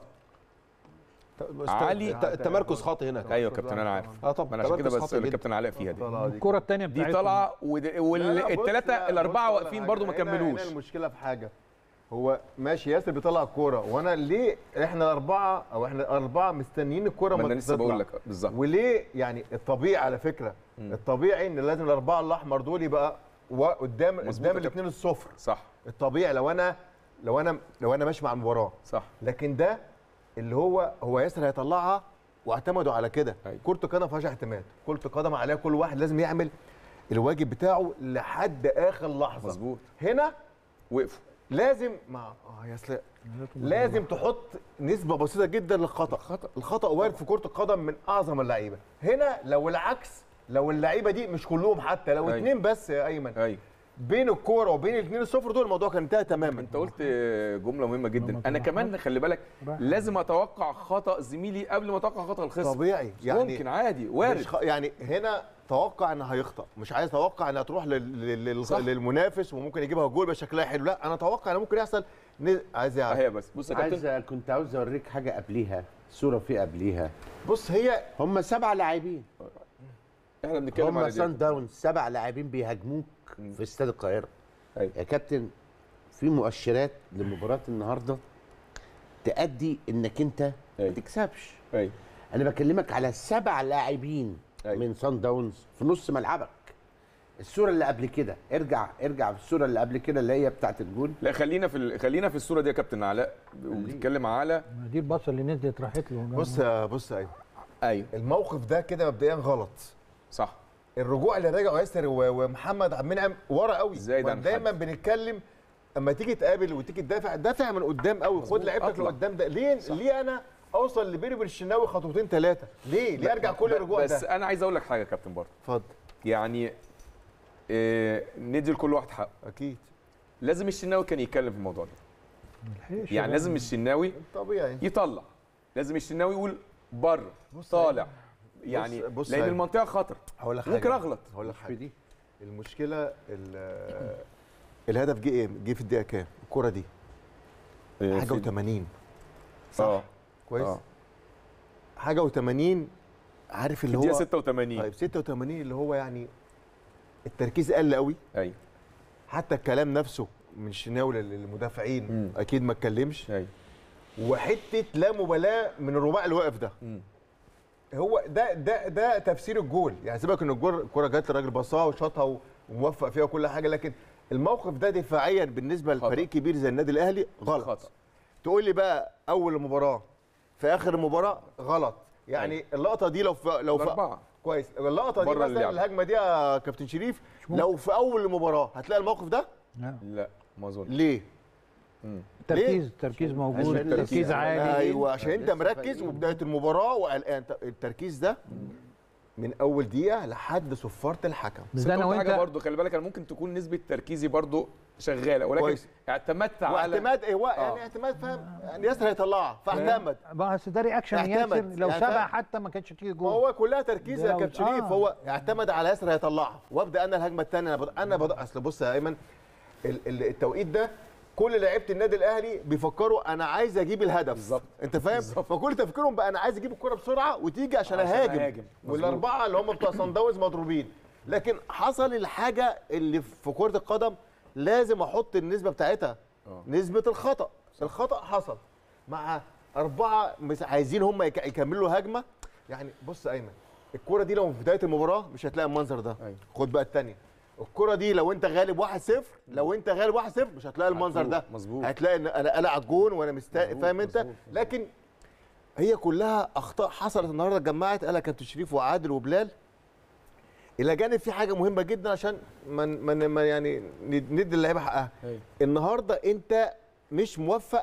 علي- الت- التمركز خاطئ هنا ايوه كابتن انا عارف اه طبعا ما انا عشان كده تمركز بس خاطئ جدا. الكابتن علاء فيها دي الطلعة دي الكره الثانيه دي بتاعتهم طالعه لا، لا، بص، والثلاثه لا، الاربعه بص على واقفين حاجة. برضو ما هنا- كملوش هنا المشكله في حاجه هو ماشي ياسر بيطلع الكوره وانا ليه احنا الاربعه او احنا الاربعه مستنيين الكوره ما ما انا لسه تطلع؟ بقول لك بالظبط وليه يعني الطبيعي على فكره الطبيعي ان لازم الاربعه الاحمر دول يبقى و- قدام مظبوط قدام يا الاثنين الصفر صح الطبيعي لو انا لو انا لو انا ماشي مع المباراه صح لكن ده اللي هو هو ياسر هيطلعها واعتمدوا على كده أيوة. كرة القدم ما فيهاش اعتماد كرة القدم عليها كل واحد لازم يعمل الواجب بتاعه لحد اخر لحظه مظبوط هنا وقفوا لازم مع اه يا سلام لازم تحط نسبه بسيطه جدا للخطا خطأ. الخطا وارد في كره القدم من اعظم اللعيبه هنا لو العكس لو اللعيبه دي مش كلهم حتى لو أيوة. اتنين بس يا ايمن ايوه بين الكوره وبين الاثنين الصفر دول الموضوع كان انتهى تماما انت قلت جمله مهمه جدا لما انا تبقى كمان خلي بالك رايح. لازم اتوقع خطا زميلي قبل ما اتوقع خطا الخصم طبيعي يعني ممكن عادي وارد مش خ... يعني هنا توقع ان هيخطا مش عايز اتوقع انها تروح لل... لل... صح. للمنافس وممكن يجيبها جول بشكلها حلو لا انا اتوقع ان ممكن يحصل ن... عايز يعني اهي بس بص يا كابتن عايز كنت عاوز اوريك حاجه قبليها صوره في قبليها بص هي هم سبع لاعبين احنا بنتكلم هم على دي سان داونز سبع لاعبين بيهاجموك في استاد القاهره أيوة. يا كابتن في مؤشرات لمباراه النهارده تأدي انك انت ما أيوة. تكسبش ايوه انا بكلمك على سبع لاعبين أيوة. من سان داونز في نص ملعبك الصوره اللي قبل كده ارجع ارجع في الصوره اللي قبل كده اللي هي بتاعت الجول لا خلينا في ال... خلينا في الصوره دي يا كابتن علاء وبتتكلم على دي البصه اللي نزلت راحت له بص يا بص ايوه ايوه الموقف ده كده مبدئيا غلط صح الرجوع اللي رجعوا ياسر و- ومحمد عبد المنعم ورا قوي إزاي ده دايما محدد؟ بنتكلم اما تيجي تقابل وتيجي تدافع دافع من قدام قوي خد لعيبتك أطلع. لقدام ده ليه ليه انا اوصل لبيني وبين الشناوي خطوتين ثلاثه ليه ليه ارجع كل ب- الرجوع بس ده انا عايز اقول لك حاجه يا كابتن برضه اتفضل يعني إيه ندي لكل واحد حقه اكيد لازم الشناوي كان يتكلم في الموضوع ده يعني لازم الشناوي طبيعي يطلع لازم الشناوي يقول بره طالع يعني بص- بص لان يا- المنطقه خطر هقول لك حاجه ممكن اغلط هقول لك في حاجه دي المشكله ال- الهدف جه ايه جه في الدقيقه كام الكره دي إيه، حاجه في- و80 اه كويس آه. حاجه و80 عارف اللي الدقيقه هو 86 طيب 86 اللي هو يعني التركيز قل قوي ايوه حتى الكلام نفسه من الشناوي للمدافعين مم. اكيد ما اتكلمش ايوه وحته لا مبالاه من الرباعي اللي واقف ده مم. هو ده ده ده تفسير الجول يعني سيبك ان الجول الكره جت الراجل بصاها وشاطها وموفق فيها وكل حاجه لكن الموقف ده دفاعيا بالنسبه خطأ. لفريق كبير زي النادي الاهلي غلط خطأ. تقول لي بقى اول المباراه في اخر المباراه غلط يعني اللقطه دي لو في لو في الاربعه كويس اللقطه دي بره مثلا اللعبة. الهجمه دي يا كابتن شريف لو في اول المباراه هتلاقي الموقف ده لا ما اظن ليه التركيز التركيز موجود عشان التركيز لسه- عالي ايوه عشان انت لسه مركز فايقين. وبدايه المباراه وقلقان ط- التركيز ده من اول دقيقه لحد صفاره الحكم بس بس ده انا انا حاجه وانت برضو خلي بالك انا ممكن تكون نسبه تركيزي برضو شغاله ولكن كويس. اعتمدت على واعتماد ايه يعني آه. اعتماد فاهم يعني ياسر هيطلعها فاعتمد بس ده رياكشن اعتمد. ياسر لو يعني سبق فاهم؟ حتى ما كانتش تيجي ما جول هو كلها تركيز ده يا لو- كابتن شريف آه. هو اعتمد على ياسر هيطلعها وابدا انا الهجمه الثانيه انا بض... انا بض... اصل بص يا ايمن ال- ال- التوقيت ده كل لعيبه النادي الاهلي بيفكروا انا عايز اجيب الهدف بالظبط. انت فاهم فكل تفكيرهم بقى انا عايز اجيب الكره بسرعه وتيجي عشان عشان اهاجم أهاجم. مظبوط. والاربعه اللي هم بتوع صن داونز مضروبين لكن حصل الحاجه اللي في كره القدم لازم احط النسبه بتاعتها آه. نسبه الخطا الخطا حصل مع اربعه مس- عايزين هم يك- يكملوا هجمه يعني بص يا ايمن الكره دي لو في بدايه المباراه مش هتلاقي المنظر ده أيوة. خد بقى الثانيه الكره دي لو انت غالب 1-0 لو انت غالب 1-0 مش هتلاقي المنظر ده مظبوط. هتلاقي ان انا قلع على الجون وانا مستا مظبوط، فاهم انت مظبوط، مظبوط. لكن هي كلها اخطاء حصلت النهارده اتجمعت قالها كابتن شريف وعادل وبلال الى جانب في حاجه مهمه جدا عشان من من من يعني ندي اللعيبه حقها أيوة. النهارده انت مش موفق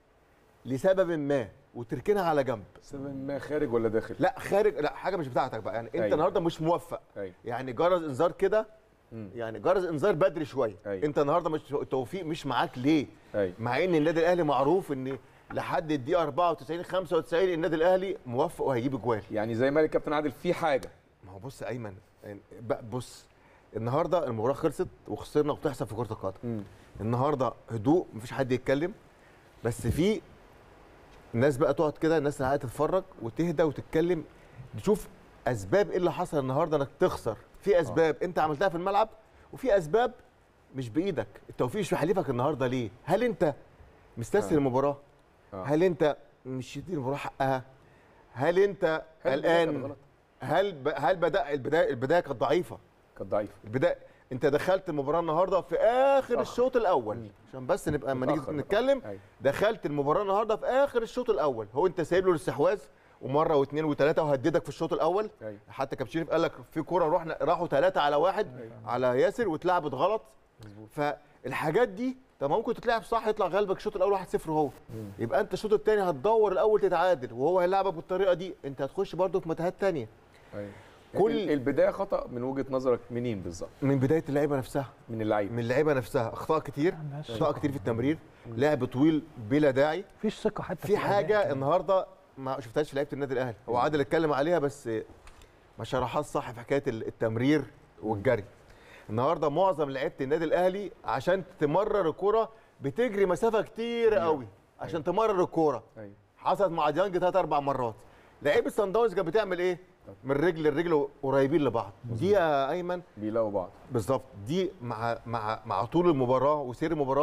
لسبب ما وتركنها على جنب سبب ما خارج ولا داخل لا خارج لا حاجه مش بتاعتك بقى يعني انت أيوة. النهارده مش موفق ايوه يعني جرس انذار كده مم. يعني جرس انذار بدري شويه أيوة. انت النهارده مش التوفيق مش معاك ليه ايوه مع ان النادي الاهلي معروف ان لحد الدقيقه 94 95 النادي الاهلي موفق وهيجيب اجوال يعني زي ما قال الكابتن عادل في حاجه ما هو بص يا ايمن يعني بقى بص النهارده المباراه خلصت وخسرنا وبتحصل في كره القدم مم. النهارده هدوء مفيش حد يتكلم بس في الناس بقى تقعد كده الناس اللي قاعده تتفرج وتهدى وتتكلم تشوف اسباب ايه اللي حصل النهارده انك تخسر في اسباب انت عملتها في الملعب وفي اسباب مش بايدك التوفيق مش في حليفك النهارده ليه هل انت مستسهل آه. المباراه آه. هل انت مش تدي المباراه حقها هل انت هل البداية كانت قلقان غلط؟ هل ب... هل بدا البدايه البدايه كانت ضعيفه كانت ضعيفه البدايه انت دخلت المباراه النهارده في اخر متأخر. الشوط الاول عشان بس نبقى لما نيجي متأخر، نتكلم متأخر. أيوة. دخلت المباراه النهارده في اخر الشوط الاول هو انت سايب له الاستحواذ ومره واثنين وثلاثه وهددك في الشوط الاول أيوة. حتى كابتن شريف قال لك في كوره رحنا راحوا ثلاثه على واحد على ياسر واتلعبت غلط فالحاجات دي طب ممكن تتلعب صح يطلع غالبك الشوط الاول 1-0 هو يبقى انت الشوط الثاني هتدور الاول تتعادل وهو هيلعبك بالطريقه دي انت هتخش برده في متاهات ثانيه ايوه كل- كل البدايه خطا من وجهه نظرك منين بالظبط من بدايه اللعيبه نفسها من اللعيبه من اللعيبه نفسها اخطاء كتير ماشي. اخطاء كتير في التمرير لعب طويل بلا داعي مفيش ثقه حتى في الأداء. حاجه النهارده ما شفتهاش في لعيبه النادي الاهلي هو عادل اتكلم عليها بس ما شرحهاش صح في حكايه التمرير والجري النهارده معظم لعيبه النادي الاهلي عشان تمرر الكره بتجري مسافه كتير قوي عشان تمرر الكوره ايوه حصلت مع ديانج ثلاث اربع مرات لعيبه سان داونز كانت بتعمل ايه من رجل لرجل قريبين لبعض دي يا ايمن بيلاقوا بعض بالظبط دي مع مع مع طول المباراه وسير المباراه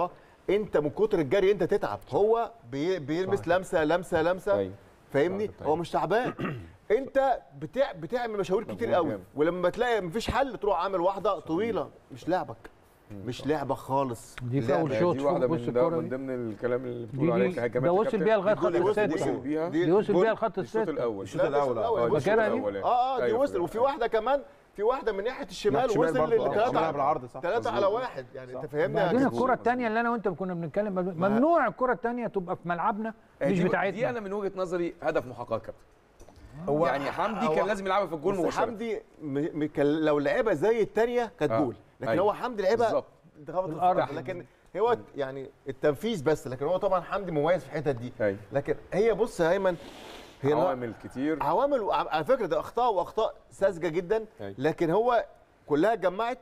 انت من كتر الجري انت تتعب هو بي بيلمس لمسه لمسه لمسه أيوة. فاهمني صح، هو مش تعبان انت بتع... بتعمل مشاوير كتير مجهود قوي جامد. ولما تلاقي مفيش حل تروح عامل واحده طويله مش لعبك مش لعبه خالص دي في اول دي شوط واحده فوق من بص ده الكوره من دي ضمن الكلام اللي دي, بتقول عليه دي كمان ده وصل كابتن. بيها لغايه الجول خط اللي وصل الست بيها. وصل بيها دي- دي وصل جول- بيها لخط الشوط الست الاول الشوط الاول اه أيوة. فاكرها دي؟ اه اه دي أيوة، وصل في وفي الأول. واحده كمان في واحده من ناحيه الشمال شمال وصل برضه، آه، لثلاثه شمال على بالعرض، صح. ثلاثه على واحد يعني انت فاهمني يا بعدين كابتن؟ الكره الثانيه اللي انا وانت كنا بنتكلم ممنوع الكره الثانيه تبقى في ملعبنا آه، مش دي- دي بتاعتنا انا من وجهه نظري هدف محقق كابتن هو يعني حمدي هو- كان لازم يلعبها في الجول بس مباشره حمدي م... م... كان لو لعبها زي الثانيه كانت آه. جول لكن أيوة. هو حمدي لعبها بالظبط. اتخبط في الأرض. الارض لكن هو يعني التنفيذ بس لكن هو طبعا حمدي مميز في الحتت دي أيوة. لكن هي بص يا ايمن هي عوامل كتير عوامل وع- على فكره ده اخطاء واخطاء ساذجه جدا أيوة. لكن هو كلها اتجمعت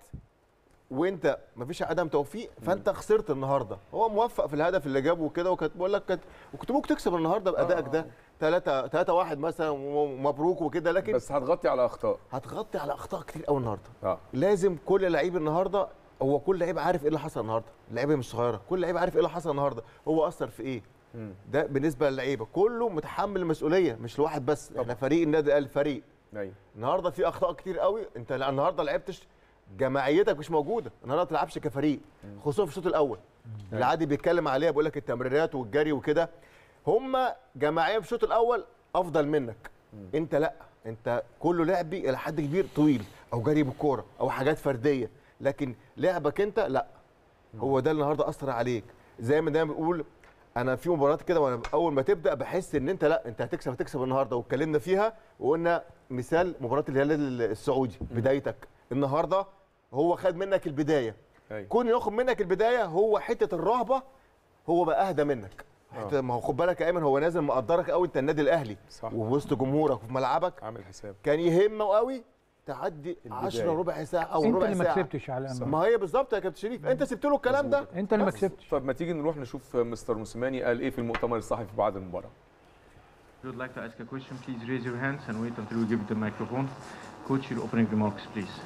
وانت مفيش عدم توفيق فانت خسرت النهارده هو موفق في الهدف اللي جابه وكده وكانت بقول لك كانت وكنت ممكن تكسب النهارده بادائك ده 3 3 1 مثلا ومبروك وكده لكن بس هتغطي على اخطاء هتغطي على اخطاء كتير قوي النهارده اه لازم كل لعيب النهارده هو كل لعيب عارف ايه اللي حصل النهارده اللعيبه مش صغيره كل لعيب عارف ايه اللي حصل النهارده هو اثر في ايه مم. ده بالنسبه للعيبه كله متحمل المسؤوليه مش لواحد بس احنا فريق النادي الاهلي فريق ايوه النهارده في اخطاء كتير قوي انت لا- النهارده لعبتش جماعيتك مش موجوده النهارده ما تلعبش كفريق خصوصا في الشوط الاول اللي عادي بيتكلم عليها بيقول لك التمريرات والجري وكده هم جماعيه في الشوط الاول افضل منك انت لا انت كله لعبي الى حد كبير طويل او جري بالكوره او حاجات فرديه لكن لعبك انت لا هو ده النهارده اثر عليك زي ما دايما بنقول انا في مباريات كده وانا اول ما تبدا بحس ان انت لا انت هتكسب هتكسب النهارده واتكلمنا فيها وقلنا مثال مباراه الهلال السعودي بدايتك النهارده هو خد منك البدايه ايوه كون ياخد منك البدايه هو حته الرهبه هو بقى اهدى منك حتى ما هو خد بالك يا ايمن هو نازل مقدرك قوي انت النادي الاهلي صح. ووسط جمهورك وفي ملعبك عامل حساب كان يهمه قوي تعدي البداية. 10 ربع ساعه او انت ربع اللي ما ساعه كسبتش على الأمل. ما هي بالظبط يا كابتن شريف انت سبت له الكلام ده انت اللي ما بس. كسبتش طب ما تيجي نروح نشوف مستر موسيماني قال ايه في المؤتمر الصحفي بعد المباراه If you would like to ask a question, please raise your hands and wait until we give you the microphone. Coach, your opening remarks, please.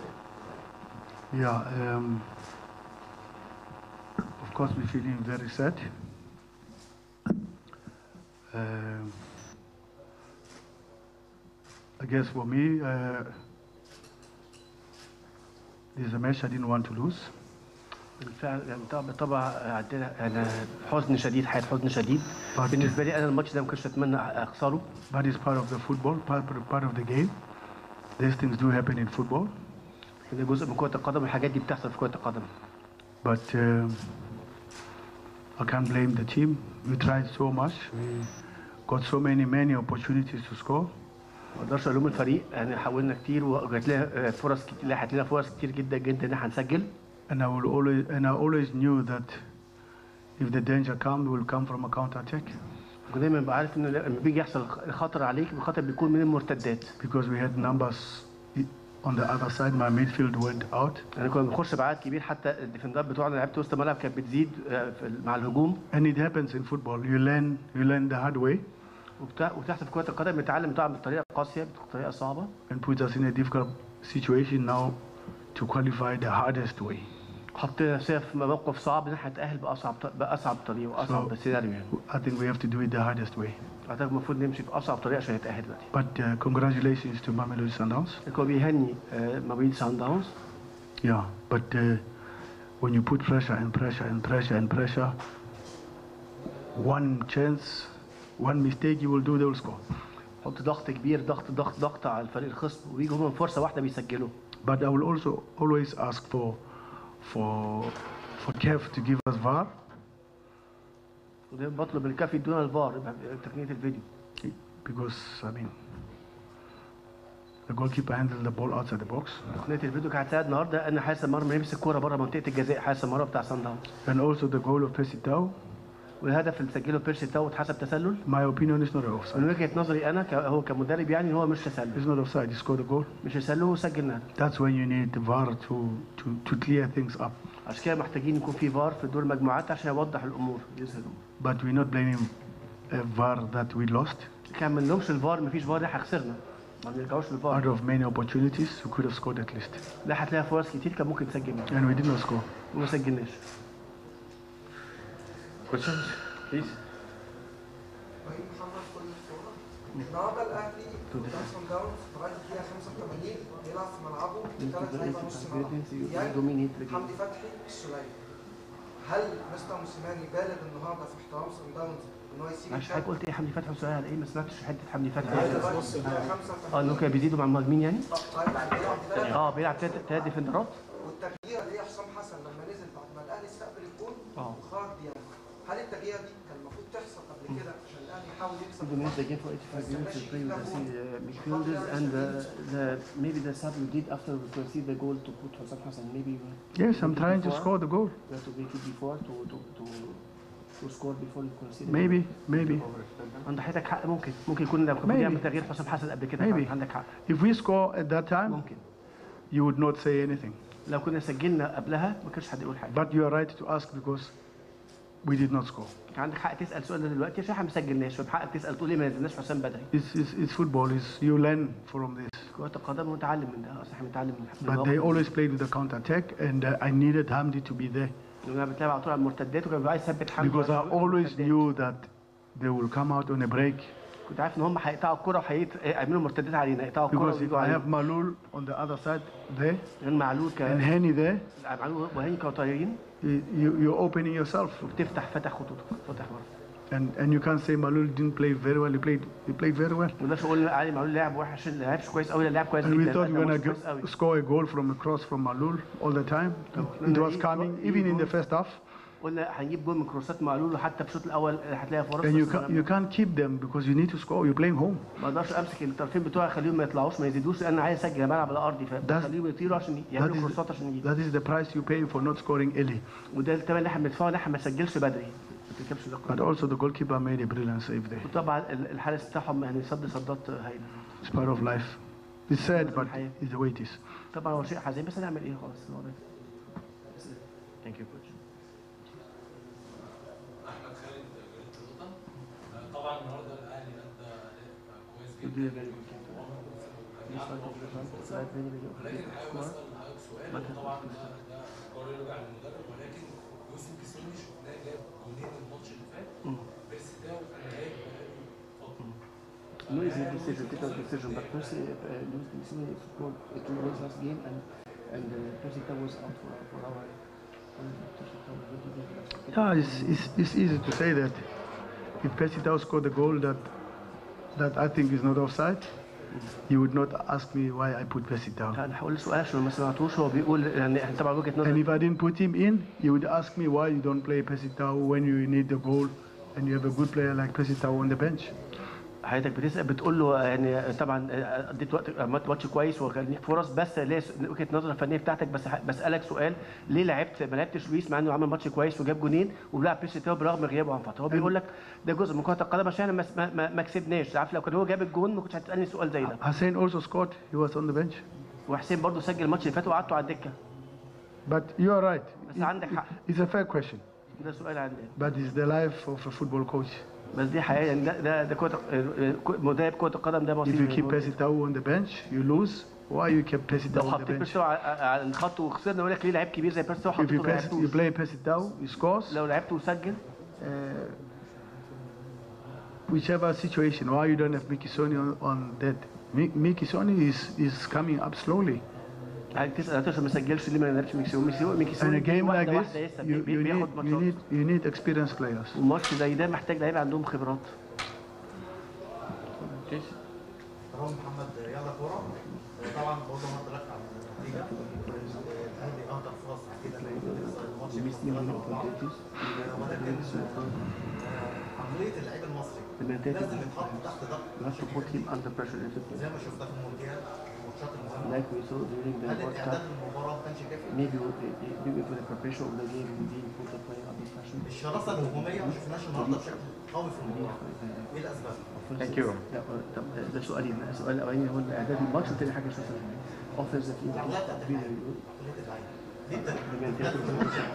Yeah, um, of course, we're feeling very sad. Um, I guess for me, uh, this is a match I didn't want to lose. بالفعل يعني طبعا طبعا عندنا انا حزن شديد حياه حزن شديد But, بالنسبه لي انا الماتش ده ما كنتش اتمنى اخسره but it's part of the football, part, part of the game. These things do happen in football. ده جزء من كره القدم الحاجات دي بتحصل في كره القدم But um, I can't blame the team. We tried so much. We got so many, many opportunities to score. ما اقدرش الوم الفريق يعني حاولنا كتير وجات لنا فرص كتير لحقت لنا فرص كتير جدا جدا ان احنا هنسجل And I will always, and I always knew that if the danger comes, it will come from a counter attack ودايما ببقى عارف ان لما بيجي يحصل خطر عليك الخطر بيكون من المرتدات because we had numbers on the other side. My midfield went out, يعني كنا بنخش بعدد كبير حتى الديفندات بتوعنا لعيبه وسط الملعب كانت بتزيد آه، في- مع الهجوم and it happens in football. You learn, you learn the hard way, وبتاع وتحت في كره القدم بنتعلم طبعا بطريقه قاسيه بطريقه صعبه and puts us in a difficult situation now to qualify the hardest way. حطينا نفسنا في موقف صعب ان احنا نتاهل باصعب باصعب طريقه واصعب So- سيناريو يعني I think we have to do it the hardest way. اعتقد المفروض نمشي في اصعب طريقه عشان نتاهل دلوقتي But uh, congratulations to Mamelodi Sundowns. لكن هو بيهني آه، مبيد سان داونز Yeah, but uh, when you put pressure and pressure and pressure and pressure, one chance, one mistake you will do, they will score. حط ضغط كبير ضغط ضغط ضغط على الفريق الخصم ويجوا هم فرصه واحده بيسجلوا But I will also always ask for for for CAF to give us VAR ودايما بطلب من الكاف يدونا الفار يبقى تقنيه الفيديو because I mean the goalkeeper handled the ball outside the box, تقنيه الفيديو كانت هتساعد النهارده ان حارس المرمى يمسك كوره بره منطقه الجزاء حارس المرمى بتاع سان داونز and also the goal of Pesitao. والهدف اللي سجله بيرسي تاو اتحسب تسلل My opinion is not an offside. من وجهه نظري انا ك- هو كمدرب يعني ان هو مش تسلل It's not offside. He scored a goal. مش تسلل وسجل الهدف That's when you need the VAR to to to clear things up. عشان كده محتاجين يكون في فار في دور المجموعات عشان يوضح الامور يظهر الامور But we're not blaming uh, VAR that we lost. كان ما نلومش الفار مفيش فار احنا خسرنا ما بنرجعوش Out للفار of many opportunities, we could have scored at least, لا هتلاقي فرص كتير كان ممكن تسجل منها and we did not score. وما سجلناش Questions, please. النهارده الاهلي قدام صن داونز لغايه الدقيقه 85 بيلعب في ملعبه بثلاث لعيبه نص ملعب ديانج حمدي فتحي السليم هل مستر موسيماني بالغ النهارده في احترام صن داونز ان هو يسيب معلش حضرتك قلت ايه حمدي فتحي وسؤال على ايه ما سمعتش حته حمدي فتحي لغايه الدقيقه 85 اه اللي هو كانوا بيزيدوا مع المهاجمين يعني بيلعب ثلاث اه بيلعب ثلاث ديفندرات والتغيير اللي هي حسام حسن لما نزل بعد ما الاهلي استقبل الجول اه وخرج ديانج هل التغيير دي كان المفروض تحصل قبل كده عشان الاهلي يحاول يكسب The minutes they gave for 85 minutes to play with the uh, midfielders and the, the maybe the sub you did after we concede the goal to put Hassan Hassan maybe you Yes, I'm make it trying to before. score the goal. you have to make it before to to to to score before you concede. the Maybe, goal. maybe. عند حضرتك حق ممكن ممكن يكون لو كان Maybe. بيعمل تغيير حسام حسن قبل كده Maybe. عندك حق If we score at that time, ممكن you would not say anything. لو كنا سجلنا قبلها ما كانش حد يقول حاجه But you are right to ask because we did not score. كان عندك حق تسال سؤال ده دلوقتي عشان احنا ما سجلناش فمن حقك تسال تقول ليه ما نزلناش حسام بدري It's, it's, it's football. It's, you learn from this. كرة القدم متعلم من ده اصل احنا بنتعلم من من But الواقع. they always played with the counter attack, and uh, I needed Hamdi to be there لما بتلعب على طول على المرتدات وكان بيبقى عايز يثبت حمدي because I على طول always المرتدات. knew that they will come out on a break. كنت عارف ان هم هيقطعوا الكرة وهيعملوا مرتدات علينا يقطعوا الكرة Because if ويجوا I علينا have Malul on the other side there غير معلول and كان Henny there, معلول وهاني كانوا طايرين you, you- you're opening yourself. وبتفتح فتح خطوطك فتح مرة And, and you can't say Malul didn't play very well. He played, he played very well. ما نقدرش اقول علي معلول لاعب وحش ما لعبش كويس قوي لا لعب كويس And we جدا thought we أدى were ماتش going كويس قوي to score a goal from a cross from Malul all the time. It was coming, even in the first half. قلنا هنجيب جول من كروسات معلول وحتى في الشوط الاول هتلاقي فرص And you, بس can, you can't keep them because you need to score. You're playing home. ما اقدرش امسك الطرفين بتوعي اخليهم ما يطلعوش ما يزيدوش لان انا عايز اسجل الملعب الارضي فبخليهم يطيروا عشان That يعملوا is, كروسات عشان يجيبوا that is the price you pay for not scoring early. وده الثمن اللي احنا بندفعه ان احنا ما نسجلش بدري ما تركبش But دقة also the goalkeeper made a brilliant save there. وطبعا ال- الحارس بتاعهم يعني صد صدات هايله It's part of life. It's sad, but it's the way it is. طبعا هو شيء حزين بس هنعمل ايه خلاص هو ده ثانك يو كوتش احمد خالد جريده الوطن طبعا النهارده الاهلي ادى اداء كويس جدا ولكن حابب اسال حضرتك سؤال طبعا ده ده قرار يرجع للمدرب ولكن يوسف كيسوني شفناه جاب جولين الماتش اللي فات بيرسي تاو كان غايب بقاله فتره No easy decision, difficult decision, but Percy, uh, Luis Luis scored uh, two goals last game, and and uh, Percy Tau was out for for our. Yeah, it's, it's, it's easy to say that if Pesitao scored the goal that that I think is not offside, you would not ask me why I put Pesitao. انا هقول سؤال عشان ما سمعتوش هو بيقول يعني إحنا طبعا وجهه And نظر if I didn't put him in, you would ask me why you don't play Pesitao when you need the goal and you have a good player like Pesitao on the bench. حضرتك بتسال بتقول له يعني طبعا اديت وقت ماتش كويس وكان ليك فرص بس ليه وجهه النظر الفنيه بتاعتك بس ح- بسالك سؤال ليه لعبت ما لعبتش لويس مع انه عمل ماتش كويس وجاب جونين وبيلعب بيرسي تاو برغم غيابه عن فتره هو بيقول لك ده جزء من كره القدم عشان احنا ما- ما, ما, ما كسبناش عارف لو كان هو جاب الجون ما كنتش هتسالني سؤال زي ده Hussein also scored. He was on the bench. وحسين برضو سجل الماتش اللي فات وقعدته على الدكه But you are right. بس عندك حق It's a fair question. ده سؤال عندنا But it's the life of a football coach. بس دي حقيقه يعني ده ده ده كره مدرب كره القدم ده If مصير you keep Pesitao on the bench, you lose. Why you keep Pesitao لو on the حطيت bench? بيرسي على على الخط وخسرنا يقول لك ليه لعيب كبير زي بيرسي If you, وحطيته ما pass, you لعبتوش play Pesitao, he scores. لو لعبته وسجل Whichever situation, why you don't have Mikisoni on, on that? Mi- Mikisoni is, is coming up slowly. عايز تسال عشان ما سجلش ليه ما نلعبش ميكسيون ميكسيون And ميكسيون a game like واحده this, واحده لسه you, بي- you, need, بياخد you, ماتشات need, you need experienced players. وماتش زي ده محتاج لعيبه عندهم خبرات رامي محمد يلا كوره طبعا برضه هارد لك على النتيجه الاهلي اهدر فرص كده الماتش عقليه اللعيب المصري لازم يتحط تحت ضغط not to put him under pressure if it زي ما شفنا في المونديال الماتشات المهمه like we saw during the هل World الاعداد Cup للمباراه ما كانش كافي؟ maybe with- maybe for the preparation of the game we didn't put the play under pressure الشراسه الهجوميه ما شفناش النهارده بشكل قوي في المباراه ايه الاسباب؟ Thank you. لا طب ده سؤالين السؤال الاولاني هو الاعداد الماتش والتاني حاجه شوف offensive العقليه بتاعت اللعيب عقليه اللعيب دي التدريب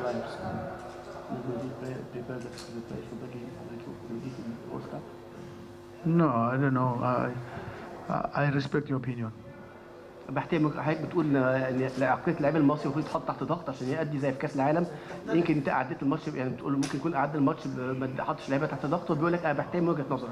No, I don't know. I, I, I respect your opinion. بحترم حضرتك بتقول ان إن عقليه اللاعب المصري المفروض يتحط تحت ضغط عشان يأدي زي في كاس العالم يمكن انت عديت الماتش يعني بتقول ممكن يكون عدى الماتش ب- ما حطش لعيبه تحت ضغط وبيقول لك انا بحترم وجهه نظرك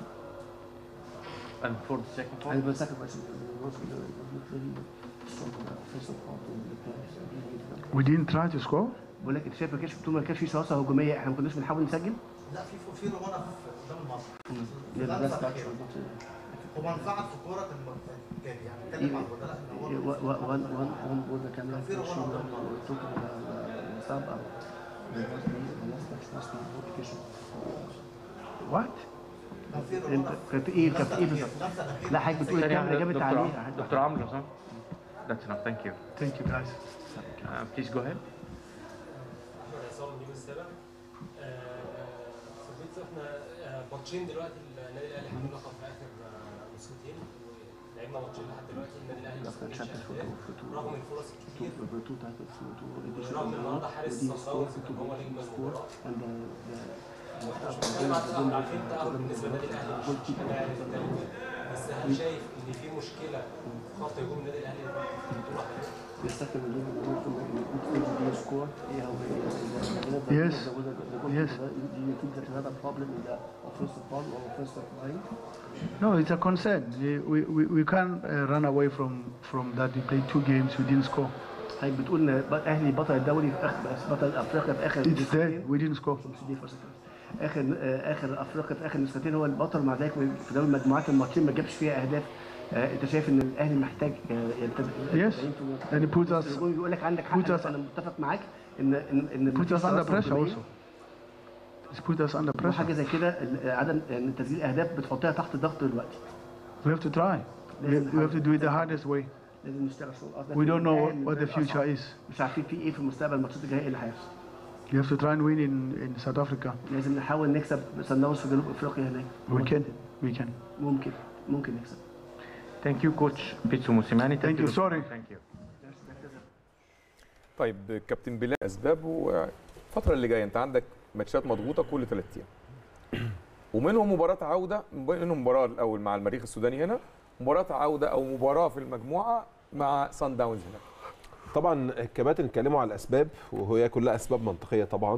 And for the second And point, the second question, was the very strong offensive part of the players. We didn't try to score. بقول لك انت شايف ما كانش طول ما كانش في شراسه هجوميه احنا ما كناش بنحاول نسجل؟ لا في في رمانه في قدام المصري Yeah, لا، that's لا، factual, but, uh, هو انفعل في الكوره كان كان يعني اتكلم عن البدلاء ان هو Yeah, one- one- one- one- one word that can كان في mention رمانه that قدام we're talking about uh, the sub out. There was the- the last match must be notification. What? كان في انت رمانه كانت ايه كانت ايه بالظبط؟ لمسه الاخيره لا حضرتك بتقول ثانية الكاميرا واحدة، جابت دكتور عليه عمرو دكتور عمرو لو سمحت. That's enough, thank you. Thank you, guys. Uh, please go ahead. احمد عصام اليوم السابع صديق احنا آه، ماتشين دلوقتي النادي الاهلي حامل لقب في اخر آه، نسختين ولعبنا ماتشين لحد دلوقتي النادي الاهلي ما سجلش اهداف رغم الفرص الكتير ورغم النهارده حارس صن داونز كان هو نجم المباراه احنا مش بنتكلم على عارفين التأهل بالنسبه للنادي الاهلي مش كلاعب الدوري بس هل شايف ان في مشكله في خط هجوم النادي الاهلي في البطوله حاليا؟ The second one, you you score. Yeah, we- Yes. Yes. Do you think that another problem in the offensive part or offensive line? No, it's a concern. We, we, we- we can't uh, run away from, from that. We played two games, we didn't score. حضرتك بتقول ان ب- اهلي بطل الدوري في اخر بس بطل افريقيا في اخر It's نسختين. there, we didn't score. مش دي فرصة كويسة. اخر آه، اخر افريقيا في اخر نسختين هو البطل مع ذلك في دوري المجموعات الماتشين ما جابش فيها اهداف آه، انت شايف ان الاهلي محتاج آه، ينتبه Yes. and it puts us, بيقول لك عندك حق put us- انا متفق معاك ان ان ان put مفيش us under شراسة pressure هجومية. also. It's put us under وحاجه pressure. زي كده ال- عدم يعني تسجيل اهداف بتحطها تحت ضغط دلوقتي We have to try. We, we have to do it the hardest way. لازم نشتغل شغل أصلاً We don't know الأهلي what the بالنسبة لنا future أصعب. is. مش عارفين في ايه في المستقبل الماتشات الجايه ايه اللي هيحصل You have to try and win in, in South Africa. لازم نحاول نكسب صن داونز في جنوب افريقيا هناك We can, we can. ممكن ممكن نكسب Thank you, Coach Pitsu Musimani. Thank you, sorry. Thank you. طيب كابتن بلال اسبابه آه، الفتره اللي جايه انت عندك ماتشات مضغوطه كل ثلاث ايام ومنهم مباراه عوده منهم مباراه الاول مع المريخ السوداني هنا مباراه عوده او مباراه في المجموعه مع سان داونز هنا طبعا الكباتن اتكلموا على الاسباب وهي كلها اسباب منطقيه طبعا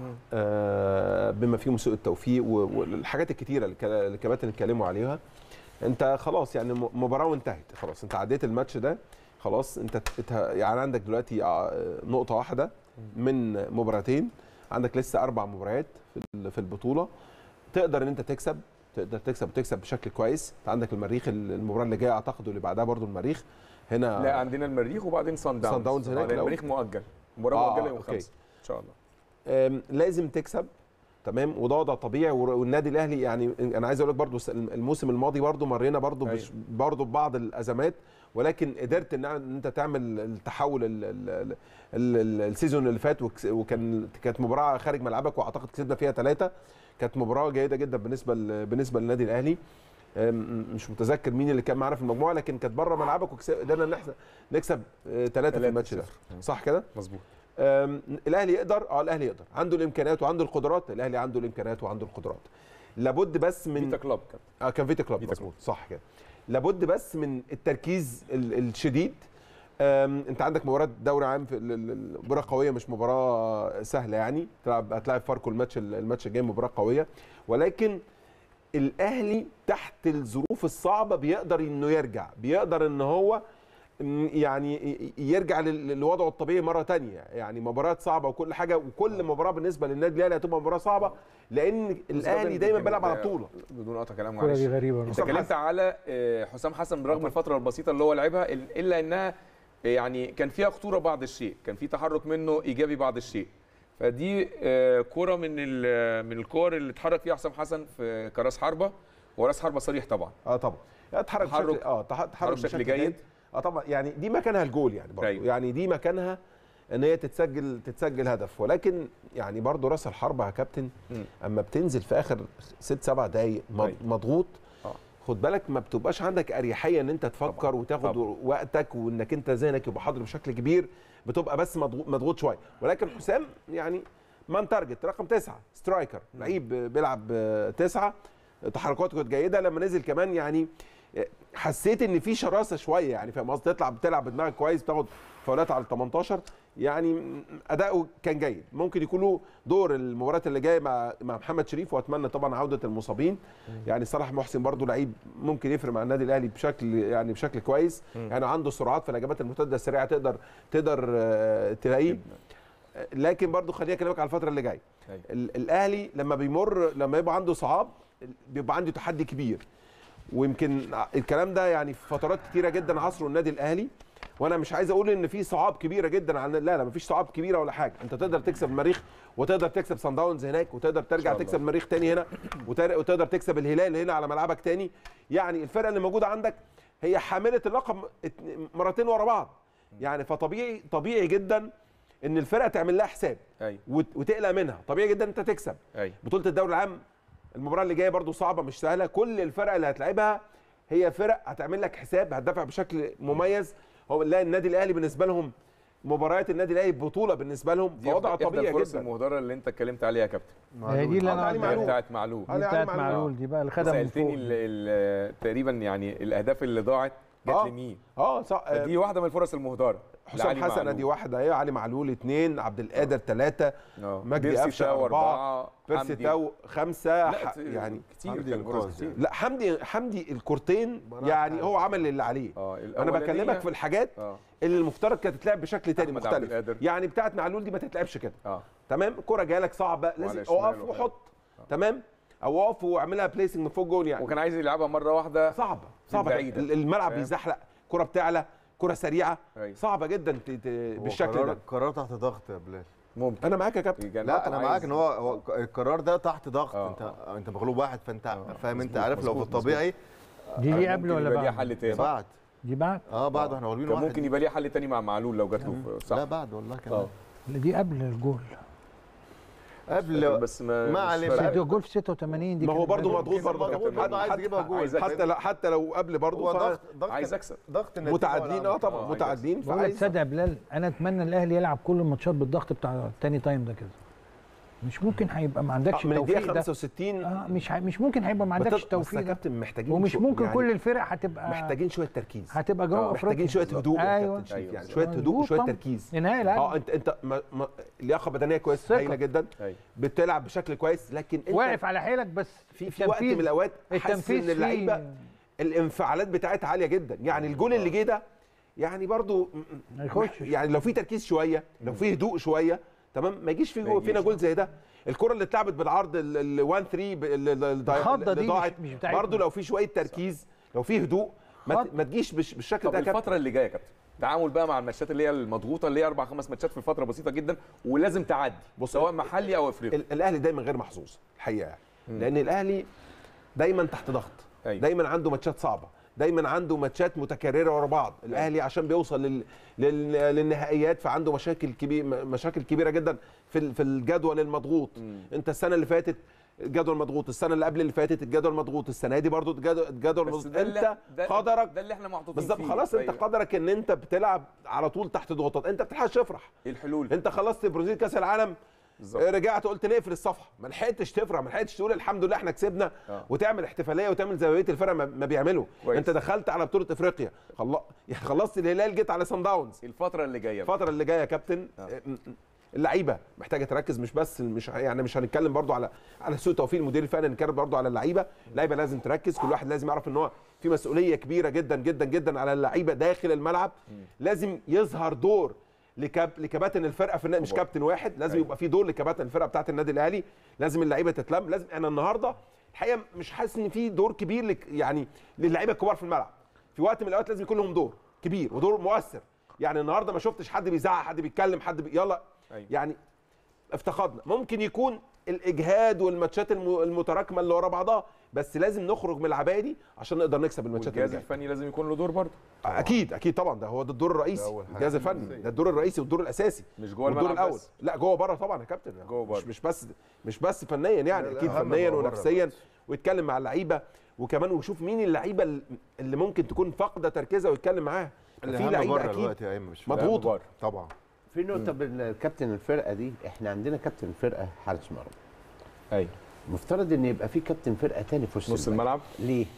آه بما فيهم سوء التوفيق و- والحاجات الكتيره اللي الك- اللي الكباتن اتكلموا عليها انت خلاص يعني م- مباراه وانتهت خلاص انت عديت الماتش ده خلاص انت ات- يعني عندك دلوقتي آه، نقطه واحده من مباراتين عندك لسه اربع مباريات في ال- في البطوله تقدر ان انت تكسب تقدر تكسب وتكسب بشكل كويس انت عندك المريخ ال- المباراه اللي جايه اعتقد واللي بعدها برضو المريخ هنا لا عندنا المريخ وبعدين سان داونز سان داونز هناك بعدين الأول. المريخ مؤجل مباراه آه، مؤجله يوم أوكي. خمسة ان شاء الله آم، لازم تكسب تمام وده وضع طبيعي ور- والنادي الاهلي يعني انا عايز اقول لك برضو الموسم الماضي برضو مرينا برضو بش- برضو ببعض الازمات ولكن قدرت ان ان انت تعمل التحول ال- ال- ال- ال- السيزون اللي فات وكس- وكان كانت مباراه خارج ملعبك واعتقد كسبنا فيها ثلاثه كانت مباراه جيده جدا بالنسبه ل- بالنسبه للنادي الاهلي أم، مش متذكر مين اللي كان معانا في المجموعه لكن كانت بره ملعبك وقدرنا نحس- نكسب ثلاثه في الماتش ده صح كده؟ مظبوط أم، الاهلي يقدر اه الاهلي يقدر عنده الامكانيات وعنده القدرات الاهلي عنده الامكانيات وعنده القدرات لابد بس من فيتا كلوب كان اه كان فيتا كلوب مظبوط صح كده لابد بس من التركيز ال- الشديد أم، انت عندك مباراه دوري عام في ال- ال- ال- مباراه قويه مش مباراه سهله يعني تلعب هتلاعب فاركو الماتش الماتش الجاي مباراه قويه ولكن الاهلي تحت الظروف الصعبه بيقدر انه يرجع بيقدر ان هو م- يعني ي- يرجع لل- لوضعه الطبيعي مره تانية يعني مباراه صعبه وكل حاجه وكل مباراه بالنسبه للنادي الاهلي هتبقى مباراه صعبه لان الاهلي دايما بيلعب على بطوله بدون قطع كلام الكرة معلش دي غريبة انت حسام اتكلمت على آه، حسام حسن برغم الفتره البسيطه اللي هو لعبها ال- الا انها آه، يعني كان فيها خطوره بعض الشيء كان في تحرك منه ايجابي بعض الشيء فدي آه، كرة من ال- من الكور اللي اتحرك فيها حسام حسن في كراس حربه وراس حربه صريح طبعا اه طبعا اتحرك تحرك- بشكل اه تح- تحرك بشكل جيد. اه طبعا يعني دي مكانها الجول يعني برضه أيوة. يعني دي مكانها ان هي تتسجل تتسجل هدف ولكن يعني برضه راس الحربه يا كابتن مم. اما بتنزل في اخر ست سبع دقايق مض- أيوة. مضغوط آه. خد بالك ما بتبقاش عندك اريحيه ان انت تفكر طبعاً. وتاخد طبعاً. وقتك وانك انت ذهنك يبقى حاضر بشكل كبير بتبقى بس مضغوط مضغوط شويه ولكن حسام يعني مان تارجت رقم تسعه سترايكر لعيب بيلعب آه، تسعه تحركاته كانت جيده لما نزل كمان يعني حسيت ان في شراسه شويه يعني فاهم قصدي تطلع بتلعب بدماغك كويس بتاخد فاولات على ال 18 يعني اداؤه كان جيد ممكن يكون له دور المباريات اللي جايه مع مع محمد شريف واتمنى طبعا عوده المصابين يعني صلاح محسن برضو لعيب ممكن يفرق مع النادي الاهلي بشكل يعني بشكل كويس يعني عنده سرعات في الهجمات المرتده السريعه تقدر تقدر آه، تلاقيه لكن برضو خليني اكلمك على الفتره اللي جايه أيوة. ال- الاهلي لما بيمر لما يبقى عنده صعاب بيبقى عنده تحدي كبير ويمكن الكلام ده يعني في فترات كتيره جدا عصره النادي الاهلي وانا مش عايز اقول ان في صعاب كبيره جدا عن لا لا مفيش صعاب كبيره ولا حاجه انت تقدر تكسب المريخ وتقدر تكسب صن داونز هناك وتقدر ترجع الله. تكسب المريخ تاني هنا وتر- وتقدر تكسب الهلال هنا على ملعبك تاني يعني الفرقه اللي موجوده عندك هي حامله اللقب ات- مرتين ورا بعض يعني فطبيعي طبيعي جدا ان الفرقه تعمل لها حساب ايوه وت- وتقلق منها طبيعي جدا انت تكسب ايوه بطوله الدوري العام المباراه اللي جايه برضو صعبه مش سهله كل الفرق اللي هتلعبها هي فرق هتعمل لك حساب هتدافع بشكل مميز هو لا النادي الاهلي بالنسبه لهم مباريات النادي الاهلي بطوله بالنسبه لهم دي فوضع إحدى طبيعي الفرص جدا المهدره اللي انت اتكلمت عليها يا كابتن هي دي اللي انا علي قصدي معلول. بتاعت معلول دي علي بتاعت معلول. معلول دي بقى اللي خدها من فوق سالتني ال- ال- تقريبا يعني الاهداف اللي ضاعت جت آه. لمين اه صح آه، دي واحده من الفرص المهدره حسام لعلي حسن معلول. ادي واحده اهي علي معلول اثنين عبد القادر ثلاثه آه. مجدي بيرسي قفشه تاو اربعه بيرسي حمدي. تاو خمسه لا ح- ت- يعني كتير حمدي كان فرص إنقاذ كتير لا حمدي حمدي الكورتين يعني هو عمل اللي عليه اه انا الأولانية- بكلمك في الحاجات اه اللي المفترض كانت تتلعب بشكل تاني أحمد عبد مختلف القادر. يعني بتاعت معلول دي ما تتلعبش كده اه تمام كرة جالك صعبه لازم وعلى شماله اقف وكده. وحط تمام او اقف واعملها بليسنج من فوق جول يعني وكان عايز يلعبها مره واحده صعبه صعبه بعيدة. ال- الملعب فاهم؟ بيزحلق كرة بتعلى كرة سريعه أيوة. صعبه جدا ت- ت- هو بالشكل قرار- ده قرار تحت ضغط يا بلال ممكن انا معاك يا كابتن كان لا رقم انا عايز- معاك ان هو هو القرار ده تحت ضغط آه. انت انت مغلوب واحد فانت آه. فاهم انت مظبوط، عارف لو في مظبوط، الطبيعي دي دي قبل ممكن ولا يبقى ليها بعد؟ حل تاني بعد دي بعد اه بعد واحنا غالبين كان واحد ممكن يبقى ليها حل تاني مع معلول لو جات له صح لا بعد والله كان اه دي قبل الجول قبل بس ما ما مش عليه فارقة. بقى. دي جول في 86 دي ما هو كانت برضه بدري. مضغوط برضه يا مضغوط كابتن. برضه عايز حتى- يجيبها جول عايز حتى لو حتى لو قبل هو برضه ف- ضغط ضغط عايز النتيجة- اكسب ضغط النتيجة متعادلين اه ولا- طبعا آه، متعادلين بقول لك فعايز تصدق يا بلال انا اتمنى الاهلي يلعب كل الماتشات بالضغط بتاع التاني تايم ده كده مش ممكن هيبقى ما عندكش من الدقيقه التوفيق ده 65 اه مش ح... مش ممكن هيبقى ما عندكش بس يا التوفيق ده كابتن محتاجين ومش شو- ممكن يعني كل الفرق هتبقى محتاجين شويه تركيز هتبقى جنوب آه، افريقيا محتاجين شويه هدوء يا ايوه كابتن شريف، يعني أيوة. شويه هدوء وشويه طبعاً. تركيز نهائي العالم اه انت انت ما ما لياقه بدنيه كويسه ثقة. هايله جدا أيوة. بتلعب بشكل كويس لكن انت واقف على حيلك بس في في وقت من الاوقات حاسس التنفيذ ان اللعيبه فيه الانفعالات بتاعتها عاليه جدا يعني الجول اللي جه ده يعني برضو م- م- ما يخشش. يعني لو في تركيز شويه لو في هدوء شويه تمام ما يجيش في ما جول فينا يجيش. جول زي ده الكره اللي اتلعبت بالعرض ال 1 3 الخضة دي اللي مش- ضاعت مش بتاعتنا. برضو لو في شويه تركيز لو في هدوء ما, ت- خط. ما تجيش بش- بالشكل طب ده يا كابتن الفتره اللي جايه يا كابتن تعامل بقى مع الماتشات اللي هي المضغوطه اللي هي اربع خمس ماتشات في فتره بسيطه جدا ولازم تعدي بص، سواء محلي او افريقي ال- الاهلي دايما غير محظوظ الحقيقه يعني لان الاهلي دايما تحت ضغط أيوة. دايما عنده ماتشات صعبه دايما عنده ماتشات متكرره ورا بعض الاهلي عشان بيوصل لل... لل... للنهائيات فعنده مشاكل كبيره مشاكل كبيره جدا في ال- في الجدول المضغوط انت السنه اللي فاتت الجدول مضغوط السنه اللي قبل اللي فاتت الجدول مضغوط السنه دي برضو الجدول الجدول بس مضغوط ده اللي- انت ده- قدرك ده اللي احنا محطوطين بالظبط فيه خلاص انت أيوة. قدرك ان انت بتلعب على طول تحت ضغوطات انت بتلحقش تفرح ايه الحلول انت خلصت برازيل كاس العالم بالظبط. رجعت قلت نقفل الصفحه ما لحقتش تفرح ما لحقتش تقول الحمد لله احنا كسبنا آه. وتعمل احتفاليه وتعمل زي بقيه الفرق ما- ما بيعملوا كويس. انت دخلت على بطوله افريقيا خل... يعني خلصت الهلال جيت على سان داونز الفتره اللي جايه بقى. الفتره اللي جايه يا كابتن آه. م- م- اللعيبه محتاجه تركز مش بس مش ه- يعني مش هنتكلم برضو على على سوء توفيق المدير الفني هنتكلم برضو على اللعيبه اللعيبه لازم تركز كل واحد لازم يعرف ان هو في مسؤوليه كبيره جدا جدا جدا على اللعيبه داخل الملعب لازم يظهر دور لكاب لكباتن الفرقه في النادي مش طبعا. كابتن واحد لازم أيوة. يبقى في دور لكباتن الفرقه بتاعه النادي الاهلي لازم اللعيبه تتلم لازم انا النهارده الحقيقه مش حاسس ان في دور كبير لك يعني للعيبه الكبار في الملعب في وقت من الاوقات لازم يكون لهم دور كبير ودور مؤثر يعني النهارده ما شفتش حد بيزعق حد بيتكلم حد بي... يلا أيوة. يعني افتقدنا ممكن يكون الاجهاد والماتشات الم- المتراكمه اللي ورا بعضها بس لازم نخرج من العبايه دي عشان نقدر نكسب الماتشات اللي والجهاز جايه الفني لازم يكون له دور برضه اكيد اكيد طبعا ده هو ده الدور الرئيسي أول حاجة. الجهاز الفني ده الدور الرئيسي والدور الاساسي مش جوه والدور الملعب الاول بس. لا جوه بره طبعا يا كابتن جوه مش بره. مش بس مش بس فنيا يعني لا، لا، اكيد أهم فنيا جوه بره ونفسيا بس. ويتكلم مع اللعيبه وكمان ويشوف مين اللعيبه ال- اللي ممكن تكون فاقده تركيزها ويتكلم معاها في الاهم لعيبه بره اكيد دلوقتي يا ايمن مش مضغوط. بره. طبعا في نقطه بالكابتن الفرقه دي احنا عندنا كابتن فرقه حارس مرمى ايوه مفترض ان يبقى في كابتن فرقه تاني في وسط نص الملعب ليه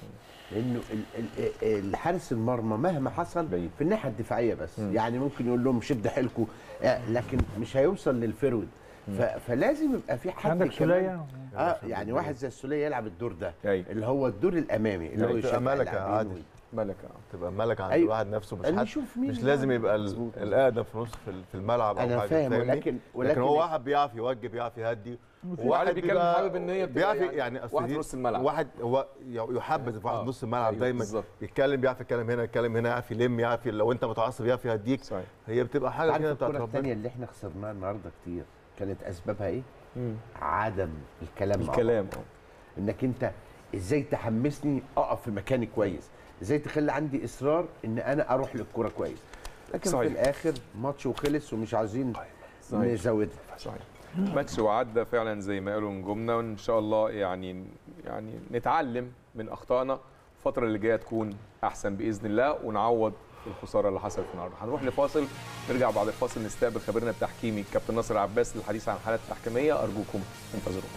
لانه ال- ال- الحارس المرمى مهما حصل بعيد. في الناحيه الدفاعيه بس مم. يعني ممكن يقول لهم شد حيلكم آه لكن مش هيوصل للفرود ف- فلازم يبقى في حد عندك كمان- سولية اه يعني واحد زي السوليه يلعب الدور ده أيوة. اللي هو الدور الامامي اللي يعني هو تبقى يشجع ملكة اللاعبين عادل. وي- ملكه تبقى ملك عند أيوة. الواحد نفسه مش اللي حد يشوف مين مش اللي لازم عامل. يبقى ال- مظبوط. الاقدم في نص في ال- في الملعب او انا حاجه فاهم فاهمني؟ ولكن لكن هو ولكن واحد بيعرف يوجه بيعرف يهدي وواحد بيتكلم بيبقى- حابب ان هي بتبقى بيعرف يعني يعني أصل واحد دي- في نص الملعب. واحد هو ي- يحبذ في واحد آه. في نص الملعب أيوة، دايما بالظبط. بيتكلم بيعرف يتكلم هنا يتكلم هنا يعرف يلم يعرف ي- لو انت متعصب يعرف يهديك صحيح هي بتبقى حاجه عارف كده بتاعت الكره ربنا الثانيه اللي احنا خسرناها النهارده كتير كانت اسبابها ايه؟ مم. عدم الكلام مع الكلام بعض. اه انك انت ازاي تحمسني اقف في مكاني كويس ازاي تخلي عندي اصرار ان انا اروح للكوره كويس لكن صحيح. في الاخر ماتش وخلص ومش عايزين صحيح. نزودها صحيح ماتش وعدى فعلا زي ما قالوا نجومنا وان شاء الله يعني يعني نتعلم من اخطائنا الفتره اللي جايه تكون احسن باذن الله ونعوض الخساره اللي حصلت النهارده هنروح لفاصل نرجع بعد الفاصل نستقبل خبيرنا التحكيمي الكابتن ناصر عباس للحديث عن الحالات التحكيميه ارجوكم انتظرونا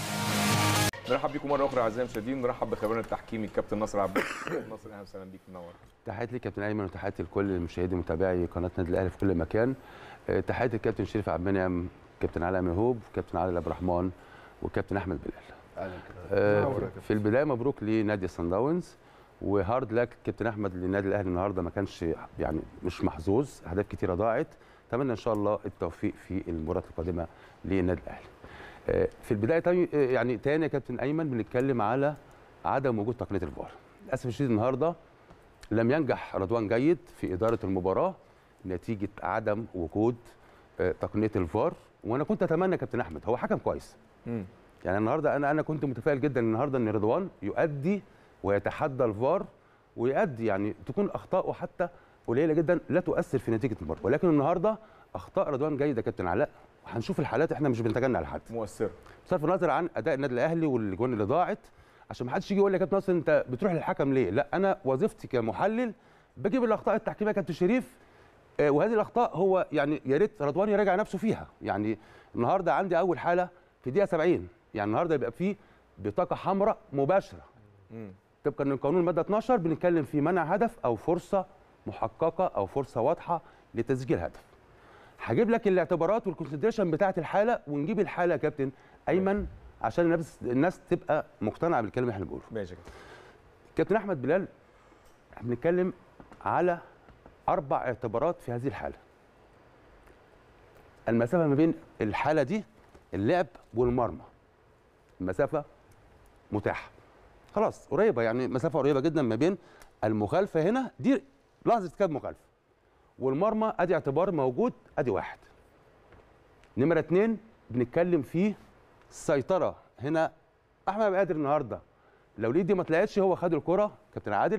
نرحب بكم مره اخرى اعزائي المشاهدين نرحب بخبيرنا التحكيمي الكابتن ناصر عباس ناصر اهلا وسهلا بيك منور تحياتي لك كابتن ايمن وتحياتي لكل المشاهدين ومتابعي قناه نادي الاهلي في كل مكان آه، تحياتي للكابتن شريف عبد المنعم كابتن علي مهوب كابتن علي عبد الرحمن والكابتن احمد بلال آه، في البدايه مبروك لنادي سان داونز وهارد لك كابتن احمد للنادي الاهلي النهارده ما كانش يعني مش محظوظ اهداف كتيره ضاعت اتمنى ان شاء الله التوفيق في المباريات القادمه للنادي الاهلي آه، في البدايه تاني آه، يعني تاني يا كابتن ايمن بنتكلم على عدم وجود تقنيه الفار للاسف الشديد النهارده لم ينجح رضوان جيد في اداره المباراه نتيجه عدم وجود آه، تقنيه الفار وانا كنت اتمنى كابتن احمد هو حكم كويس مم. يعني النهارده انا انا كنت متفائل جدا النهارده ان رضوان يؤدي ويتحدى الفار ويؤدي يعني تكون اخطائه حتى قليله جدا لا تؤثر في نتيجه المباراه ولكن النهارده اخطاء رضوان جيده يا كابتن علاء وهنشوف الحالات احنا مش بنتجنى على حد مؤثره بصرف النظر عن اداء النادي الاهلي والاجوان اللي ضاعت عشان ما حدش يجي يقول لي يا كابتن ناصر انت بتروح للحكم ليه؟ لا انا وظيفتي كمحلل بجيب الاخطاء التحكيميه يا كابتن شريف آه، وهذه الاخطاء هو يعني يا ريت رضوان يراجع نفسه فيها يعني النهارده عندي اول حاله في دقيقه 70 يعني النهارده يبقى فيه بطاقه حمراء مباشره مم. طبقا لقانون الماده 12 بنتكلم في منع هدف او فرصه محققه او فرصه واضحه لتسجيل هدف هجيب لك الاعتبارات والكونسيدريشن بتاعه الحاله ونجيب الحاله يا كابتن ايمن عشان الناس الناس تبقى مقتنعه بالكلام اللي احنا بنقوله ماشي يا كابتن. كابتن احمد بلال احنا بنتكلم على اربع اعتبارات في هذه الحاله المسافه ما بين الحاله دي اللعب والمرمى المسافه متاحه خلاص قريبه يعني مسافه قريبه جدا ما بين المخالفه هنا دي لحظه ارتكاب مخالفه والمرمى ادي اعتبار موجود ادي واحد نمره اتنين بنتكلم في السيطره هنا احمد عبد القادر النهارده لو ليه دي ما طلعتش هو خد الكره كابتن عادل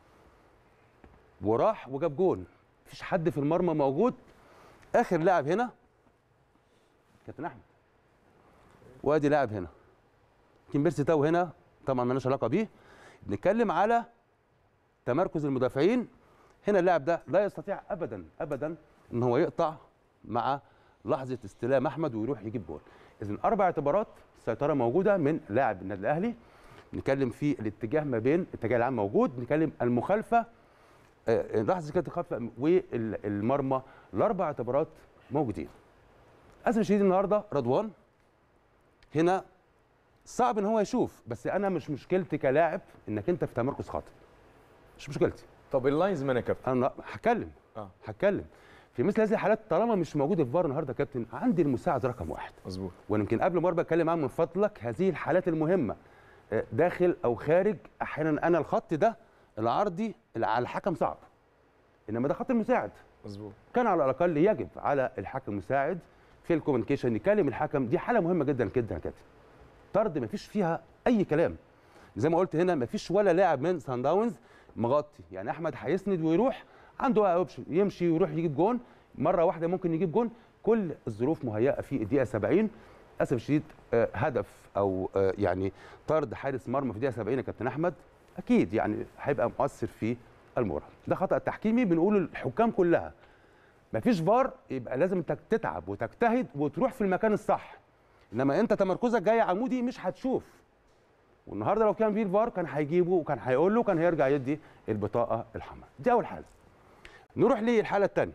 وراح وجاب جون مفيش حد في المرمى موجود اخر لاعب هنا كابتن احمد وادي لاعب هنا يمكن بيرسي تاو هنا طبعا مالناش علاقه بيه بنتكلم على تمركز المدافعين هنا اللاعب ده لا يستطيع ابدا ابدا ان هو يقطع مع لحظه استلام احمد ويروح يجيب جول اذا اربع اعتبارات السيطره موجوده من لاعب النادي الاهلي نتكلم في الاتجاه ما بين الاتجاه العام موجود نتكلم المخالفه آه، لحظه كانت الخلفه والمرمى الاربع اعتبارات موجودين اسف شديد النهارده رضوان هنا صعب ان هو يشوف بس انا مش مشكلتي كلاعب انك انت في تمركز خاطئ مش مشكلتي طب اللاينز مان يا كابتن انا هتكلم اه هتكلم في مثل هذه الحالات طالما مش موجود الفار النهارده يا كابتن عندي المساعد رقم واحد مظبوط وانا يمكن قبل ما بتكلم معاه من فضلك هذه الحالات المهمه آه، داخل او خارج احيانا انا الخط ده العرضي اللي على الحكم صعب انما ده خط المساعد مظبوط كان على الاقل يجب على الحكم المساعد في الكوميونيكيشن يكلم الحكم دي حاله مهمه جدا جدا يا كابتن طرد مفيش فيها اي كلام زي ما قلت هنا مفيش ولا لاعب من سان داونز مغطي يعني احمد هيسند ويروح عنده اوبشن يمشي ويروح يجيب جون مره واحده ممكن يجيب جون كل الظروف مهيئه في الدقيقه 70 للاسف الشديد آه، هدف او آه، يعني طرد حارس مرمى في الدقيقه 70 يا كابتن احمد اكيد يعني هيبقى مؤثر في المباراه ده خطا تحكيمي بنقوله للحكام كلها مفيش فار يبقى لازم انت تتعب وتجتهد وتروح في المكان الصح انما انت تمركزك جاي عمودي مش هتشوف والنهارده لو كان في الفار كان هيجيبه وكان هيقول له كان هيرجع يدي البطاقه الحمراء دي اول حاله نروح للحاله الثانيه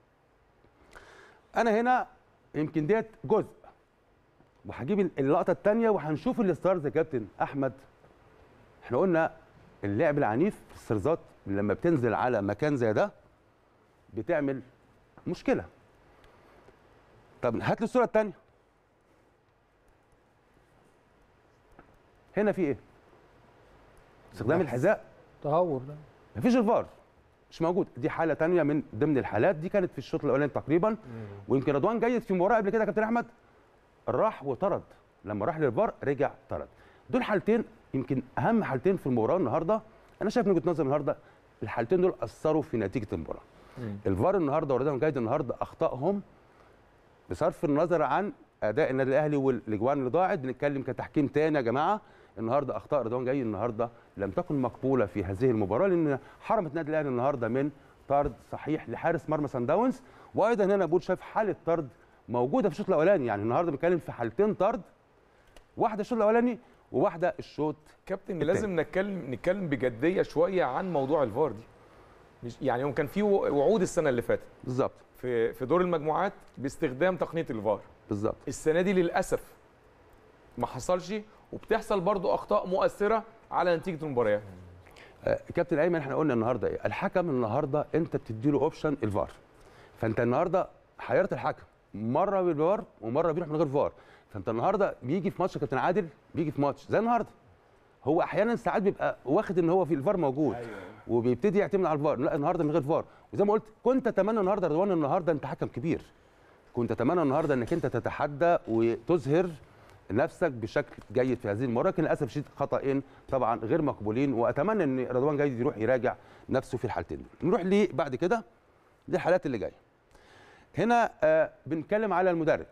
انا هنا يمكن ديت جزء وهجيب اللقطه الثانيه وهنشوف الستارز يا كابتن احمد احنا قلنا اللعب العنيف في السرزات لما بتنزل على مكان زي ده بتعمل مشكله طب هات لي الصوره الثانيه هنا في ايه استخدام الحذاء تهور ده مفيش الفار مش موجود دي حاله تانية من ضمن الحالات دي كانت في الشوط الاولاني تقريبا ويمكن رضوان جيد في مباراه قبل كده يا كابتن احمد راح وطرد لما راح للفار رجع طرد دول حالتين يمكن اهم حالتين في المباراه النهارده انا شايف من وجهه نظري النهارده الحالتين دول اثروا في نتيجه المباراه الفار النهارده ورضوان جيد النهارده اخطائهم بصرف النظر عن اداء النادي الاهلي والاجوان اللي ضاعت بنتكلم كتحكيم تاني يا جماعه النهارده اخطاء رضوان جاي النهارده لم تكن مقبوله في هذه المباراه لان حرمت النادي الاهلي النهارده من طرد صحيح لحارس مرمى سان داونز وايضا هنا بقول شايف حاله طرد موجوده في الشوط الاولاني يعني النهارده بنتكلم في حالتين طرد واحده الشوط الاولاني وواحده الشوط كابتن التاني. لازم نتكلم نتكلم بجديه شويه عن موضوع الفار دي مش يعني يوم كان في وعود السنه اللي فاتت بالظبط في في دور المجموعات باستخدام تقنيه الفار بالظبط السنه دي للاسف ما حصلش وبتحصل برضو اخطاء مؤثره على نتيجه المباريات آه، كابتن ايمن احنا قلنا النهارده ايه الحكم النهارده انت بتدي له اوبشن الفار فانت النهارده حيرت الحكم مره بالفار ومره بيروح من غير فار فانت النهارده بيجي في ماتش يا كابتن عادل بيجي في ماتش زي النهارده هو احيانا ساعات بيبقى واخد ان هو في الفار موجود أيوة. وبيبتدي يعتمد على الفار لا النهارده من غير فار وزي ما قلت كنت اتمنى النهارده رضوان النهارده انت حكم كبير كنت اتمنى النهارده انك انت تتحدى وتظهر نفسك بشكل جيد في هذه المباراه لكن للاسف الشديد خطأين طبعا غير مقبولين واتمنى ان رضوان جيد يروح يراجع نفسه في الحالتين دول. نروح ليه بعد كده للحالات اللي جايه هنا آه بنتكلم على المدرب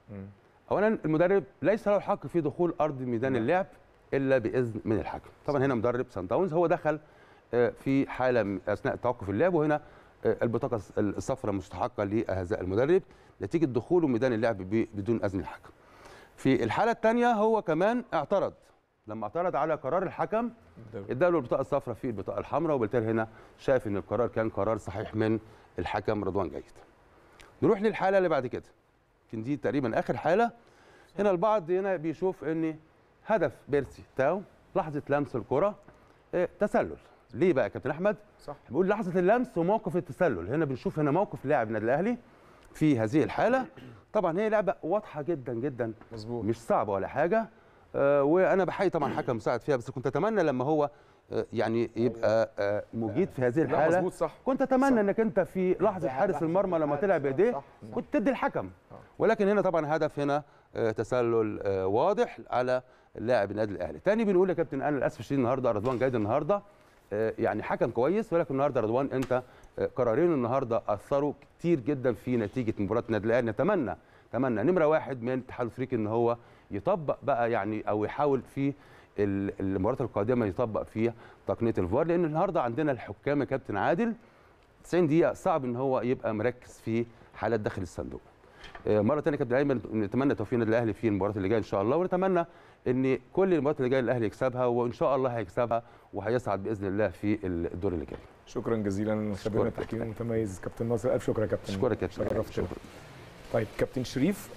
اولا المدرب ليس له الحق في دخول ارض ميدان اللعب الا باذن من الحكم طبعا هنا مدرب سان داونز هو دخل آه، في حاله م- اثناء توقف اللعب وهنا آه، البطاقه الص- الصفراء مستحقه لهذا المدرب نتيجه دخوله ميدان اللعب ب- بدون اذن الحكم في الحاله الثانيه هو كمان اعترض لما اعترض على قرار الحكم اداله البطاقه الصفراء في البطاقه الحمراء وبالتالي هنا شاف ان القرار كان قرار صحيح من الحكم رضوان جيد نروح للحاله اللي بعد كده يمكن دي تقريبا اخر حاله هنا البعض هنا بيشوف ان هدف بيرسي تاو لحظه لمس الكره آه، تسلل ليه بقى يا كابتن احمد صح بيقول لحظه اللمس وموقف التسلل هنا بنشوف هنا موقف لاعب النادي الاهلي في هذه الحاله طبعا هي لعبه واضحه جدا جدا مظبوط مش صعبه ولا حاجه آه وانا بحيي طبعا حكم مساعد فيها بس كنت اتمنى لما هو آه يعني يبقى آه مجيد في هذه لا الحاله مظبوط صح كنت اتمنى انك انت في لحظه حارس المرمى لما طلع بايديه كنت تدي الحكم ولكن هنا طبعا هدف هنا آه، تسلل آه، واضح على لاعب النادي الاهلي تاني بنقول يا كابتن انا للاسف الشديد النهارده رضوان جيد النهارده آه، يعني حكم كويس ولكن النهارده رضوان انت آه، قرارين النهارده اثروا كتير جدا في نتيجه مباراه النادي الاهلي نتمنى نتمنى نمره واحد من الاتحاد الافريقي ان هو يطبق بقى يعني او يحاول في ال- المباريات القادمه يطبق فيها تقنيه الفار لان النهارده عندنا الحكام يا كابتن عادل 90 دقيقه صعب ان هو يبقى مركز في حالات داخل الصندوق آه، مره ثانيه كابتن ايمن نتمنى توفيق النادي الاهلي في المباريات اللي جايه ان شاء الله ونتمنى ان كل المباريات اللي جايه الاهلي يكسبها وان شاء الله هيكسبها وهيصعد باذن الله في الدور اللي جاي شكرا جزيلا خبيرنا التحكيم المتميز كابتن ناصر الف شكر يا كابتن اشكرك يا كابتن شرفتنا شكرا. طيب كابتن شريف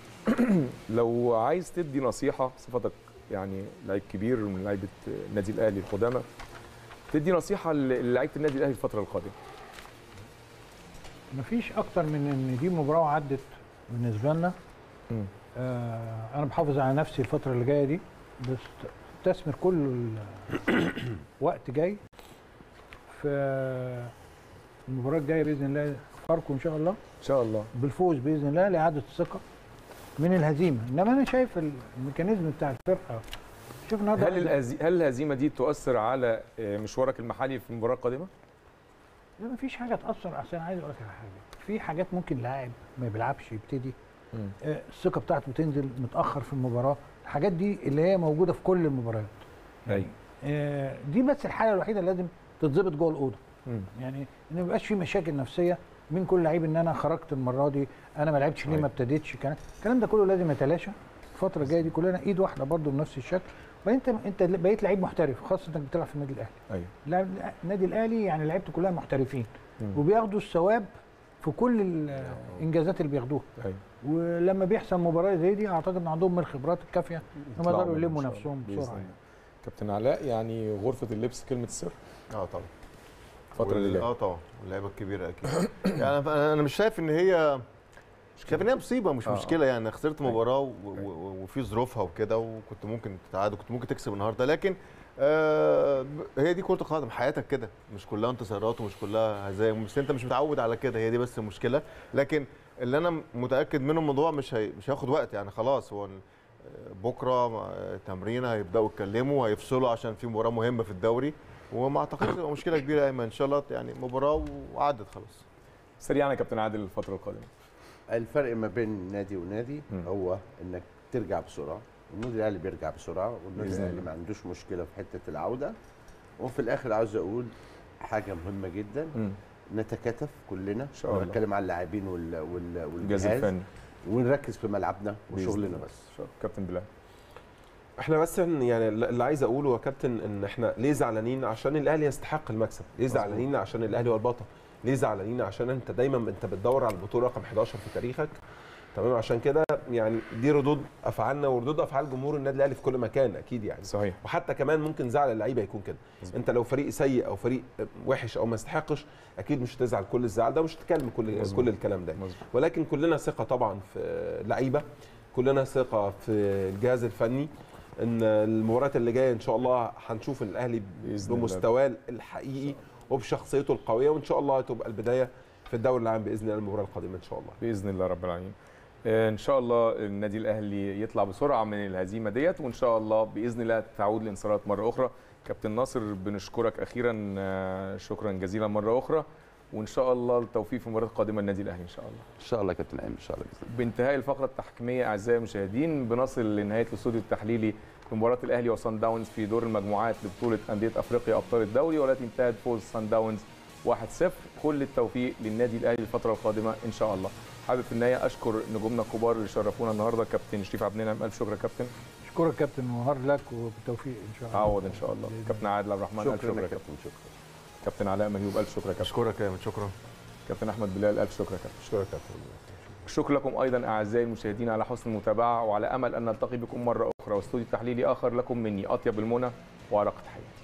لو عايز تدي نصيحه صفتك يعني لعيب كبير من لعيبه النادي الاهلي القدامى تدي نصيحه للعيبه النادي الاهلي الفتره القادمه مفيش اكتر من ان دي مباراه عدت بالنسبه لنا مم. آه انا بحافظ على نفسي الفتره اللي جايه دي بس تستثمر كل وقت جاي في المباراه الجايه باذن الله فاركو ان شاء الله ان شاء الله بالفوز باذن الله لاعاده الثقه من الهزيمه انما انا شايف الميكانيزم بتاع الفرقه شوف النهارده هل الأزي... هل الهزيمه دي تؤثر على آه، مشوارك المحلي في المباراه القادمه؟ لا مفيش حاجه تاثر عشان عايز اقول لك على حاجه في حاجات ممكن لاعب ما بيلعبش يبتدي آه، الثقه بتاعته تنزل متاخر في المباراه الحاجات دي اللي هي موجوده في كل المباريات ايوه آه، دي بس الحاله الوحيده اللي لازم تتظبط جوه الاوضه مم. يعني ان ما يبقاش في مشاكل نفسيه من كل لعيب ان انا خرجت المره دي انا ما لعبتش ليه ما ابتديتش كلام الكلام ده كله لازم يتلاشى الفتره الجايه دي كلنا ايد واحده برضو بنفس الشكل فانت انت بقيت لعيب محترف خاصه انك بتلعب في النادي الاهلي ايوه لا- النادي الاهلي يعني لعيبته كلها محترفين مم. وبياخدوا الثواب في كل الانجازات اللي بياخدوها ايوه ولما بيحصل مباراه زي دي اعتقد ان عندهم من الخبرات الكافيه انهم يطلعوا يقدروا منها يلموا إن شاء الله نفسهم بإذن بسرعه الله. يعني. كابتن علاء يعني غرفه اللبس كلمه السر اه طبعا الفتره اللي جايه اه طبعا اللعيبه الكبيره اكيد يعني أنا- انا مش شايف ان هي شايف ان هي مصيبه مش آه. مشكله يعني خسرت مباراه و- و- وفي ظروفها وكده وكنت ممكن تتعادل كنت ممكن تكسب النهارده لكن آه هي دي كره القدم حياتك كده مش كلها انتصارات ومش كلها هزايم بس انت مش متعود على كده هي دي بس المشكله لكن اللي انا متاكد منه الموضوع مش هي مش هياخد وقت يعني خلاص هو ال- بكره آه، تمرين هيبداوا يتكلموا هيفصلوا عشان في مباراه مهمه في الدوري وما اعتقدش تبقى مشكله كبيره يا ايمن ان شاء الله يعني مباراه وعدت خلاص سريعا يا كابتن عادل الفتره القادمه الفرق ما بين نادي ونادي مم. هو انك ترجع بسرعه النادي الاهلي بيرجع بسرعه والنادي بإذن الاهلي الله. ما عندوش مشكله في حته العوده وفي الاخر عاوز اقول حاجه مهمه جدا مم. نتكاتف كلنا ان شاء الله. بتكلم على اللاعبين وال وال الجهاز والجهاز الفني ونركز في ملعبنا بإذن وشغلنا الله. بس إن شاء الله. كابتن بلال احنا بس إن يعني اللي عايز اقوله يا كابتن ان احنا ليه زعلانين عشان الاهلي يستحق المكسب ليه زعلانين عشان الاهلي هو البطل ليه زعلانين عشان انت دايما انت بتدور على البطوله رقم 11 في تاريخك تمام عشان كده يعني دي ردود افعالنا وردود افعال جمهور النادي الاهلي في كل مكان اكيد يعني صحيح وحتى كمان ممكن زعل اللعيبه يكون كده انت لو فريق سيء او فريق وحش او ما يستحقش اكيد مش هتزعل كل الزعل ده ومش هتتكلم كل مظبوط. كل الكلام ده مظبوط. ولكن كلنا ثقه طبعا في اللعيبه كلنا ثقه في الجهاز الفني ان المباريات اللي جايه ان شاء الله هنشوف الاهلي بإذن الله. بمستواه الحقيقي وبشخصيته القويه وان شاء الله تبقى البدايه في الدوري العام باذن الله المباراه القادمه ان شاء الله باذن الله رب العالمين آه، ان شاء الله النادي الاهلي يطلع بسرعه من الهزيمه ديت وان شاء الله باذن الله تعود الانتصارات مره اخرى كابتن ناصر بنشكرك اخيرا آه، شكرا جزيلا مره اخرى وان شاء الله التوفيق في المباراه القادمه للنادي الاهلي ان شاء الله ان شاء الله يا كابتن ايمن ان شاء الله باذن الله بانتهاء الفقره التحكيميه اعزائي المشاهدين بنصل لنهايه الاستوديو التحليلي لمباراه الاهلي وصن داونز في دور المجموعات لبطوله انديه افريقيا ابطال الدوري والتي انتهت فوز صن داونز 1-0 كل التوفيق للنادي الاهلي الفتره القادمه ان شاء الله حابب في النهايه اشكر نجومنا الكبار اللي شرفونا النهارده كابتن شريف عبد المنعم الف شكر يا كابتن اشكرك كابتن وهار لك وبالتوفيق ان شاء الله عوض ان شاء الله كابتن عادل عبد الرحمن الف شكرا شكر يا يا كابتن كابتن شكرا كابتن علاء مهيوب الف شكر يا كابتن اشكرك يا ايمن شكرا كابتن احمد بلال الف شكر يا كابتن شكرا يا كابتن شكرا لكم ايضا اعزائي المشاهدين على حسن المتابعه وعلى امل ان نلتقي بكم مره اخرى واستوديو تحليلي اخر لكم مني اطيب المنى وارق تحيه